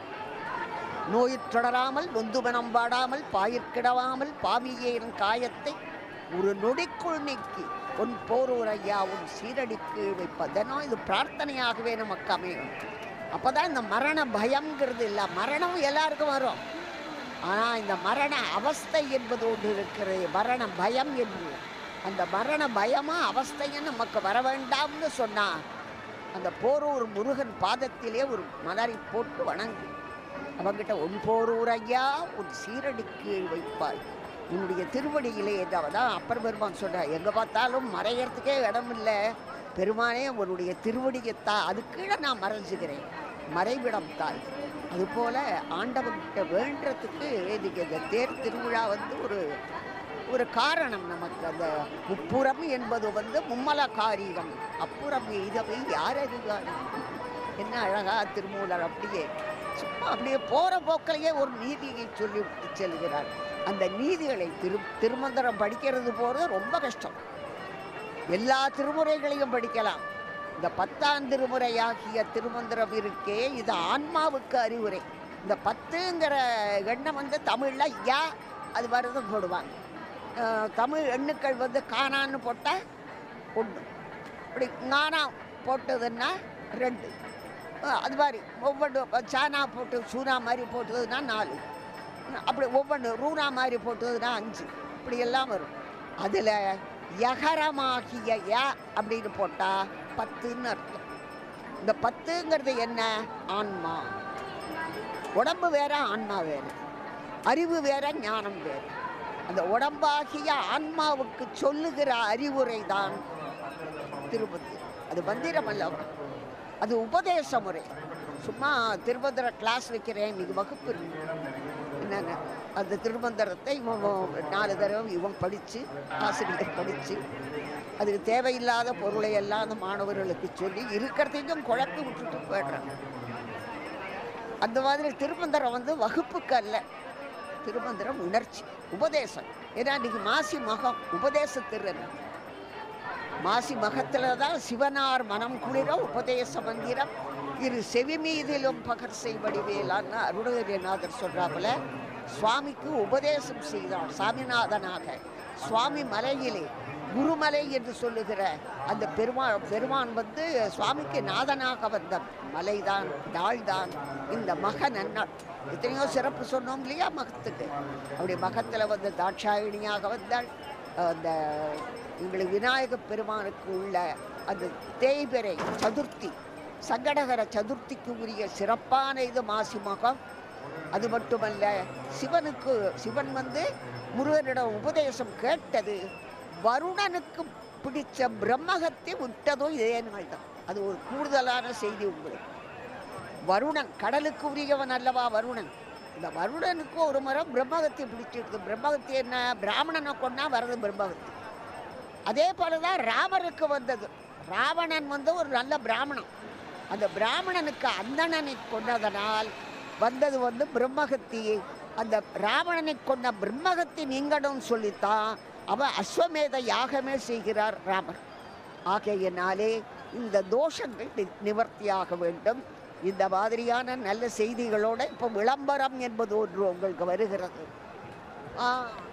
நோயிற் தொடராமல் நொந்துமனம் பாடாமல் பாயிற்கிடவாமல் பாவியேன் காயத்தை ஒரு நொடிக்குள் நீக்கி உன் போரூரையா உன் சீரடிக்கு வைப்ப தினம் இது பிரார்த்தனையாகவே நமக்கு அமையும் அப்பதான் இந்த மரண பயம்ங்கிறது இல்லை மரணம் எல்லாருக்கும் வரும் ஆனால் இந்த மரண அவஸ்தை என்பது ஒன்று இருக்கிறது மரண பயம் என்று அந்த மரண பயமா அவஸ்தையும் நமக்கு வர வேண்டாம்னு சொன்னா அந்த போரூர் முருகன் பாதத்திலே ஒரு மலரை போட்டு வணங்கு அவங்கிட்ட உன் போரூர் ஐயா உன் சீரடி கீழ் வைப்பாய் உன்னுடைய திருவடியிலே தான் அப்பர் பெருமான் சொல்றார் எங்க பார்த்தாலும் மறையறதுக்கே இடம் இல்லை பெருமானே உன்னுடைய திருவடியத்தா அது கீழே நான் மறைஞ்சுக்கிறேன் மறைவிடம் தாய் அதுபோல ஆண்டவன்கிட்ட வேண்டுறதுக்கு இன்னைக்கு இந்த தேர் திருவிழா வந்து ஒரு ஒரு காரணம் நமக்கு அந்த முப்புறம் என்பது வந்து மும்மல காரியம் அப்புறம் இதவை யார் அறிவார் என்ன அழகா திருமூலர் அப்படியே சும்மா அப்படியே போற போக்கிலேயே ஒரு நீதியை சொல்லி விட்டு செல்கிறார் அந்த நீதிகளை திரு திருமந்திரம் படிக்கிறது போறது ரொம்ப கஷ்டம் எல்லா திருமுறைகளையும் படிக்கலாம் இந்த பத்தாம் திருமுறையாகிய திருமந்திரம் இருக்கே இது ஆன்மாவுக்கு அறிவுரை இந்த பத்துங்கிற எண்ணம் வந்து தமிழ்ல யா அது வருது போடுவாங்க அஹ் தமிழ் எண்ணுக்கள் வந்து காணான்னு போட்டால் ஒன்று இப்படி ஞானா போட்டதுன்னா ரெண்டு அஹ் அது மாதிரி ஒவ்வொன்று சானா போட்டு சூனா மாதிரி போட்டதுன்னா நாலு அப்படி ஒவ்வொன்று ரூனா மாதிரி போட்டதுன்னா அஞ்சு இப்படி எல்லாம் வரும் அதில் யகரமாகிய ய அப்படின்னு போட்டால் பத்துன்னு அர்த்தம் இந்த பத்துங்கிறது என்ன ஆன்மா உடம்பு வேற ஆன்மா வேற அறிவு வேற ஞானம் வேற அந்த உடம்பாகிய ஆன்மாவுக்கு சொல்லுகிற அறிவுரை தான் திருப்பதி அது மந்திரம் அல்லவா அது உபதேச முறை சும்மா திருப்பதிர கிளாஸ் வைக்கிறேன் இன்னைக்கு வகுப்பு இருக்கு என்னங்க அந்த திருமந்திரத்தை இவன் நாலு தடவை இவன் படித்து ஆசிரியர் படித்து அதுக்கு தேவையில்லாத பொருளை எல்லாம் அந்த மாணவர்களுக்கு சொல்லி இருக்கிறதையும் குழப்பி விட்டுட்டு போயிடுறாங்க அந்த மாதிரி திருமந்திரம் வந்து வகுப்புக்கு அல்ல திருமந்திரம் உணர்ச்சி உபதேசம் ஏன்னா இன்னைக்கு மாசி மகம் உபதேச திருநன் மாசி மகத்துல தான் சிவனார் மனம் குளிர உபதேச மந்திரம் இரு செவி மீதிலும் பகர் செய்வடிவேலான்னு அருணகிரிநாதர் சொல்றாப்புல சுவாமிக்கு உபதேசம் செய்தார் சாமிநாதனாக சுவாமி மலையிலே குருமலை என்று சொல்லுகிற அந்த பெருமா பெருமான் வந்து சுவாமிக்கு நாதனாக வந்த மலைதான் நாள்தான் இந்த மக நன்னாள் எத்தனையோ சிறப்பு சொன்னோம் இல்லையா மகத்துக்கு அப்படி மகத்தில் வந்து தாட்சாயினியாக வந்தாள் அந்த எங்களுக்கு விநாயக பெருமானுக்கு உள்ள அந்த தேய்பிறை சதுர்த்தி சங்கடகர சதுர்த்திக்கு உரிய சிறப்பான இது மாசி மகம் அது மட்டுமல்ல சிவனுக்கு சிவன் வந்து முருகனிடம் உபதேசம் கேட்டது வருணனுக்கு பிடிச்ச பிரம்மகத்தை விட்டதும் இதே நாள் தான் அது ஒரு கூடுதலான செய்தி உங்களுக்கு வருணன் கடலுக்கு உரியவன் அல்லவா வருணன் இந்த வருணனுக்கு ஒரு முறை பிரம்மகத்தை பிடிச்சிருக்கு பிரம்மகத்தி என்ன பிராமணனை கொண்டா வர்றது பிரம்மகத்தி அதே போல தான் ராமருக்கு வந்தது ராவணன் வந்து ஒரு நல்ல பிராமணன் அந்த பிராமணனுக்கு அந்தணனை கொண்டதனால் வந்தது வந்து பிரம்மகத்தி அந்த ராவணனை கொண்ட பிரம்மகத்தி நீங்கணும் சொல்லித்தான் அவன் அஸ்வமேத யாகமே செய்கிறார் ராமர் ஆகையினாலே இந்த தோஷங்கள் நி- நிவர்த்தியாக வேண்டும் இந்த மாதிரியான நல்ல செய்திகளோட இப்போ விளம்பரம் என்பது ஒன்று உங்களுக்கு வருகிறது ஆ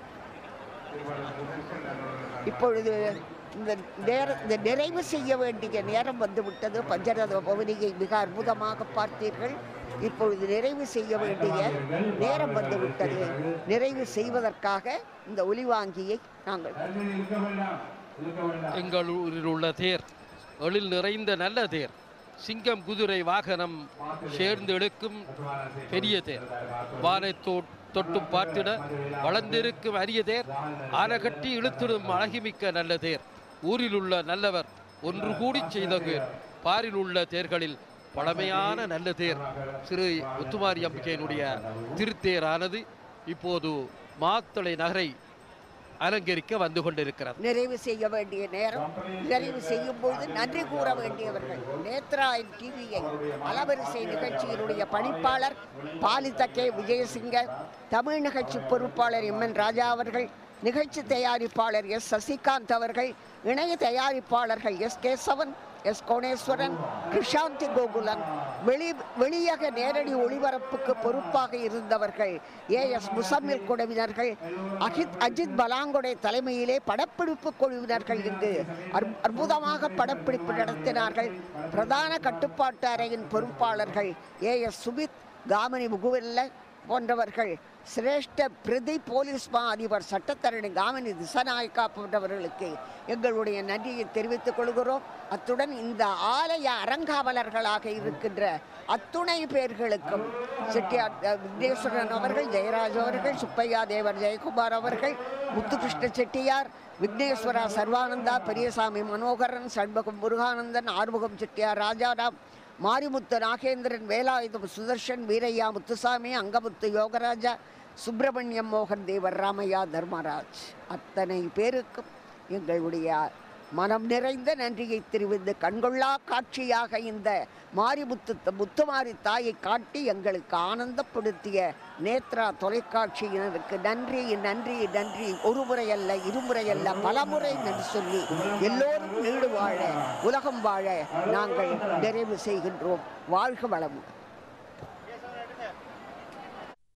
இப்பொழுது இந்த நேர இந்த நிறைவு செய்ய வேண்டிய நேரம் வந்து விட்டது பஞ்சரத பவனியை மிக அற்புதமாக பார்த்தீர்கள் இப்பொழுது நிறைவு செய்ய வேண்டிய நேரம் வந்து விட்டது நிறைவு செய்வதற்காக இந்த ஒலிவாங்கியை நாங்கள் இருக்க வேண்டாம் இருக்க வேண்டாம் எங்கள் ஊரில் உள்ள தேர் எழில் நிறைந்த நல்ல தேர் சிங்கம் குதிரை வாகனம் சேர்ந்து எடுக்கும் பெரிய தேர் வானை தொ- தொட்டு பார்த்திட வளர்ந்திருக்கும் அரிய தேர் ஆனகட்டி இழுத்திடும் அழகிமிக்க நல்ல தேர் ஊரில் உள்ள நல்லவர் ஒன்று கூடி செய்த தேர் பாரில் உள்ள தேர்களில் பழமையான நல்ல தேர் சிறு முத்துமாரி அம்பிகையினுடைய திருத்தேரானது இப்போது மாத்தளை நகரை அலங்கரிக்க வந்து கொண்டிருக்கிறது நிறைவு செய்ய வேண்டிய நேரம் நிறைவு செய்யும் பொழுது நன்றி கூற வேண்டியவர்கள் நேத்ராயின் டிவியை அலவரிசை நிகழ்ச்சியினுடைய பணிப்பாளர் பாலிதக்கே விஜயசிங்க தமிழ் நிகழ்ச்சி பொறுப்பாளர் எம் என் ராஜா அவர்கள் நிகழ்ச்சி தயாரிப்பாளர் எஸ் சசிகாந்த் அவர்கள் இணைய தயாரிப்பாளர்கள் எஸ் கேசவன் எஸ் கோணேஸ்வரன் கிருஷாந்தி கோகுலன் வெளி வெளியக நேரடி ஒளிபரப்புக்கு பொறுப்பாக இருந்தவர்கள் ஏ எஸ் முசம்மில் குழுவினர்கள் அஜித் அஜித் பலாங்கொடை தலைமையிலே படப்பிடிப்பு குழுவினர்கள் இங்கு அற்- அற்புதமாக படப்பிடிப்பு நடத்தினார்கள் பிரதான கட்டுப்பாட்டு அறையின் பொறுப்பாளர்கள் ஏ எஸ் சுமித் காமினி முகுவெல்ல போன்றவர்கள் சிரேஷ்ட பிரதி போலீஸ் மா அதிபர் சட்டத்தரணி காமினி திசநாயக்கா போன்றவர்களுக்கு எங்களுடைய நன்றியை தெரிவித்துக் கொள்கிறோம் அத்துடன் இந்த ஆலய அறங்காவலர்களாக இருக்கின்ற அத்துணை பேர்களுக்கும் செட்டியார் அஹ், விக்னேஸ்வரன் அவர்கள் ஜெயராஜ் அவர்கள் சுப்பையா தேவர் ஜெயக்குமார் அவர்கள் முத்துகிருஷ்ண செட்டியார் விக்னேஸ்வரா சர்வானந்தா பெரியசாமி மனோகரன் சண்முகம் முருகானந்தன் ஆறுமுகம் செட்டியார் ராஜாராம் மாரிமுத்து நாகேந்திரன் வேலாயுதம் சுதர்ஷன் வீரையா முத்துசாமி அங்கமுத்து யோகராஜா சுப்பிரமணியம் மோகன் தேவர் ராமையா தர்மராஜ் அத்தனை பேருக்கும் எங்களுடைய மனம் நிறைந்த நன்றியை தெரிவித்து கண்கொள்ளா காட்சியாக இந்த மாரிமுத்து முத்துமாரி தாயை காட்டி எங்களுக்கு ஆனந்தப்படுத்திய நேத்ரா தொலைக்காட்சியினருக்கு நன்றி நன்றி நன்றி ஒரு முறை அல்ல இருமுறை அல்ல பலமுறை நன்றி சொல்லி எல்லோரும் நீடு வாழ உலகம் வாழ நாங்கள் நிறைவு செய்கின்றோம் வாழ்க வளமுடன்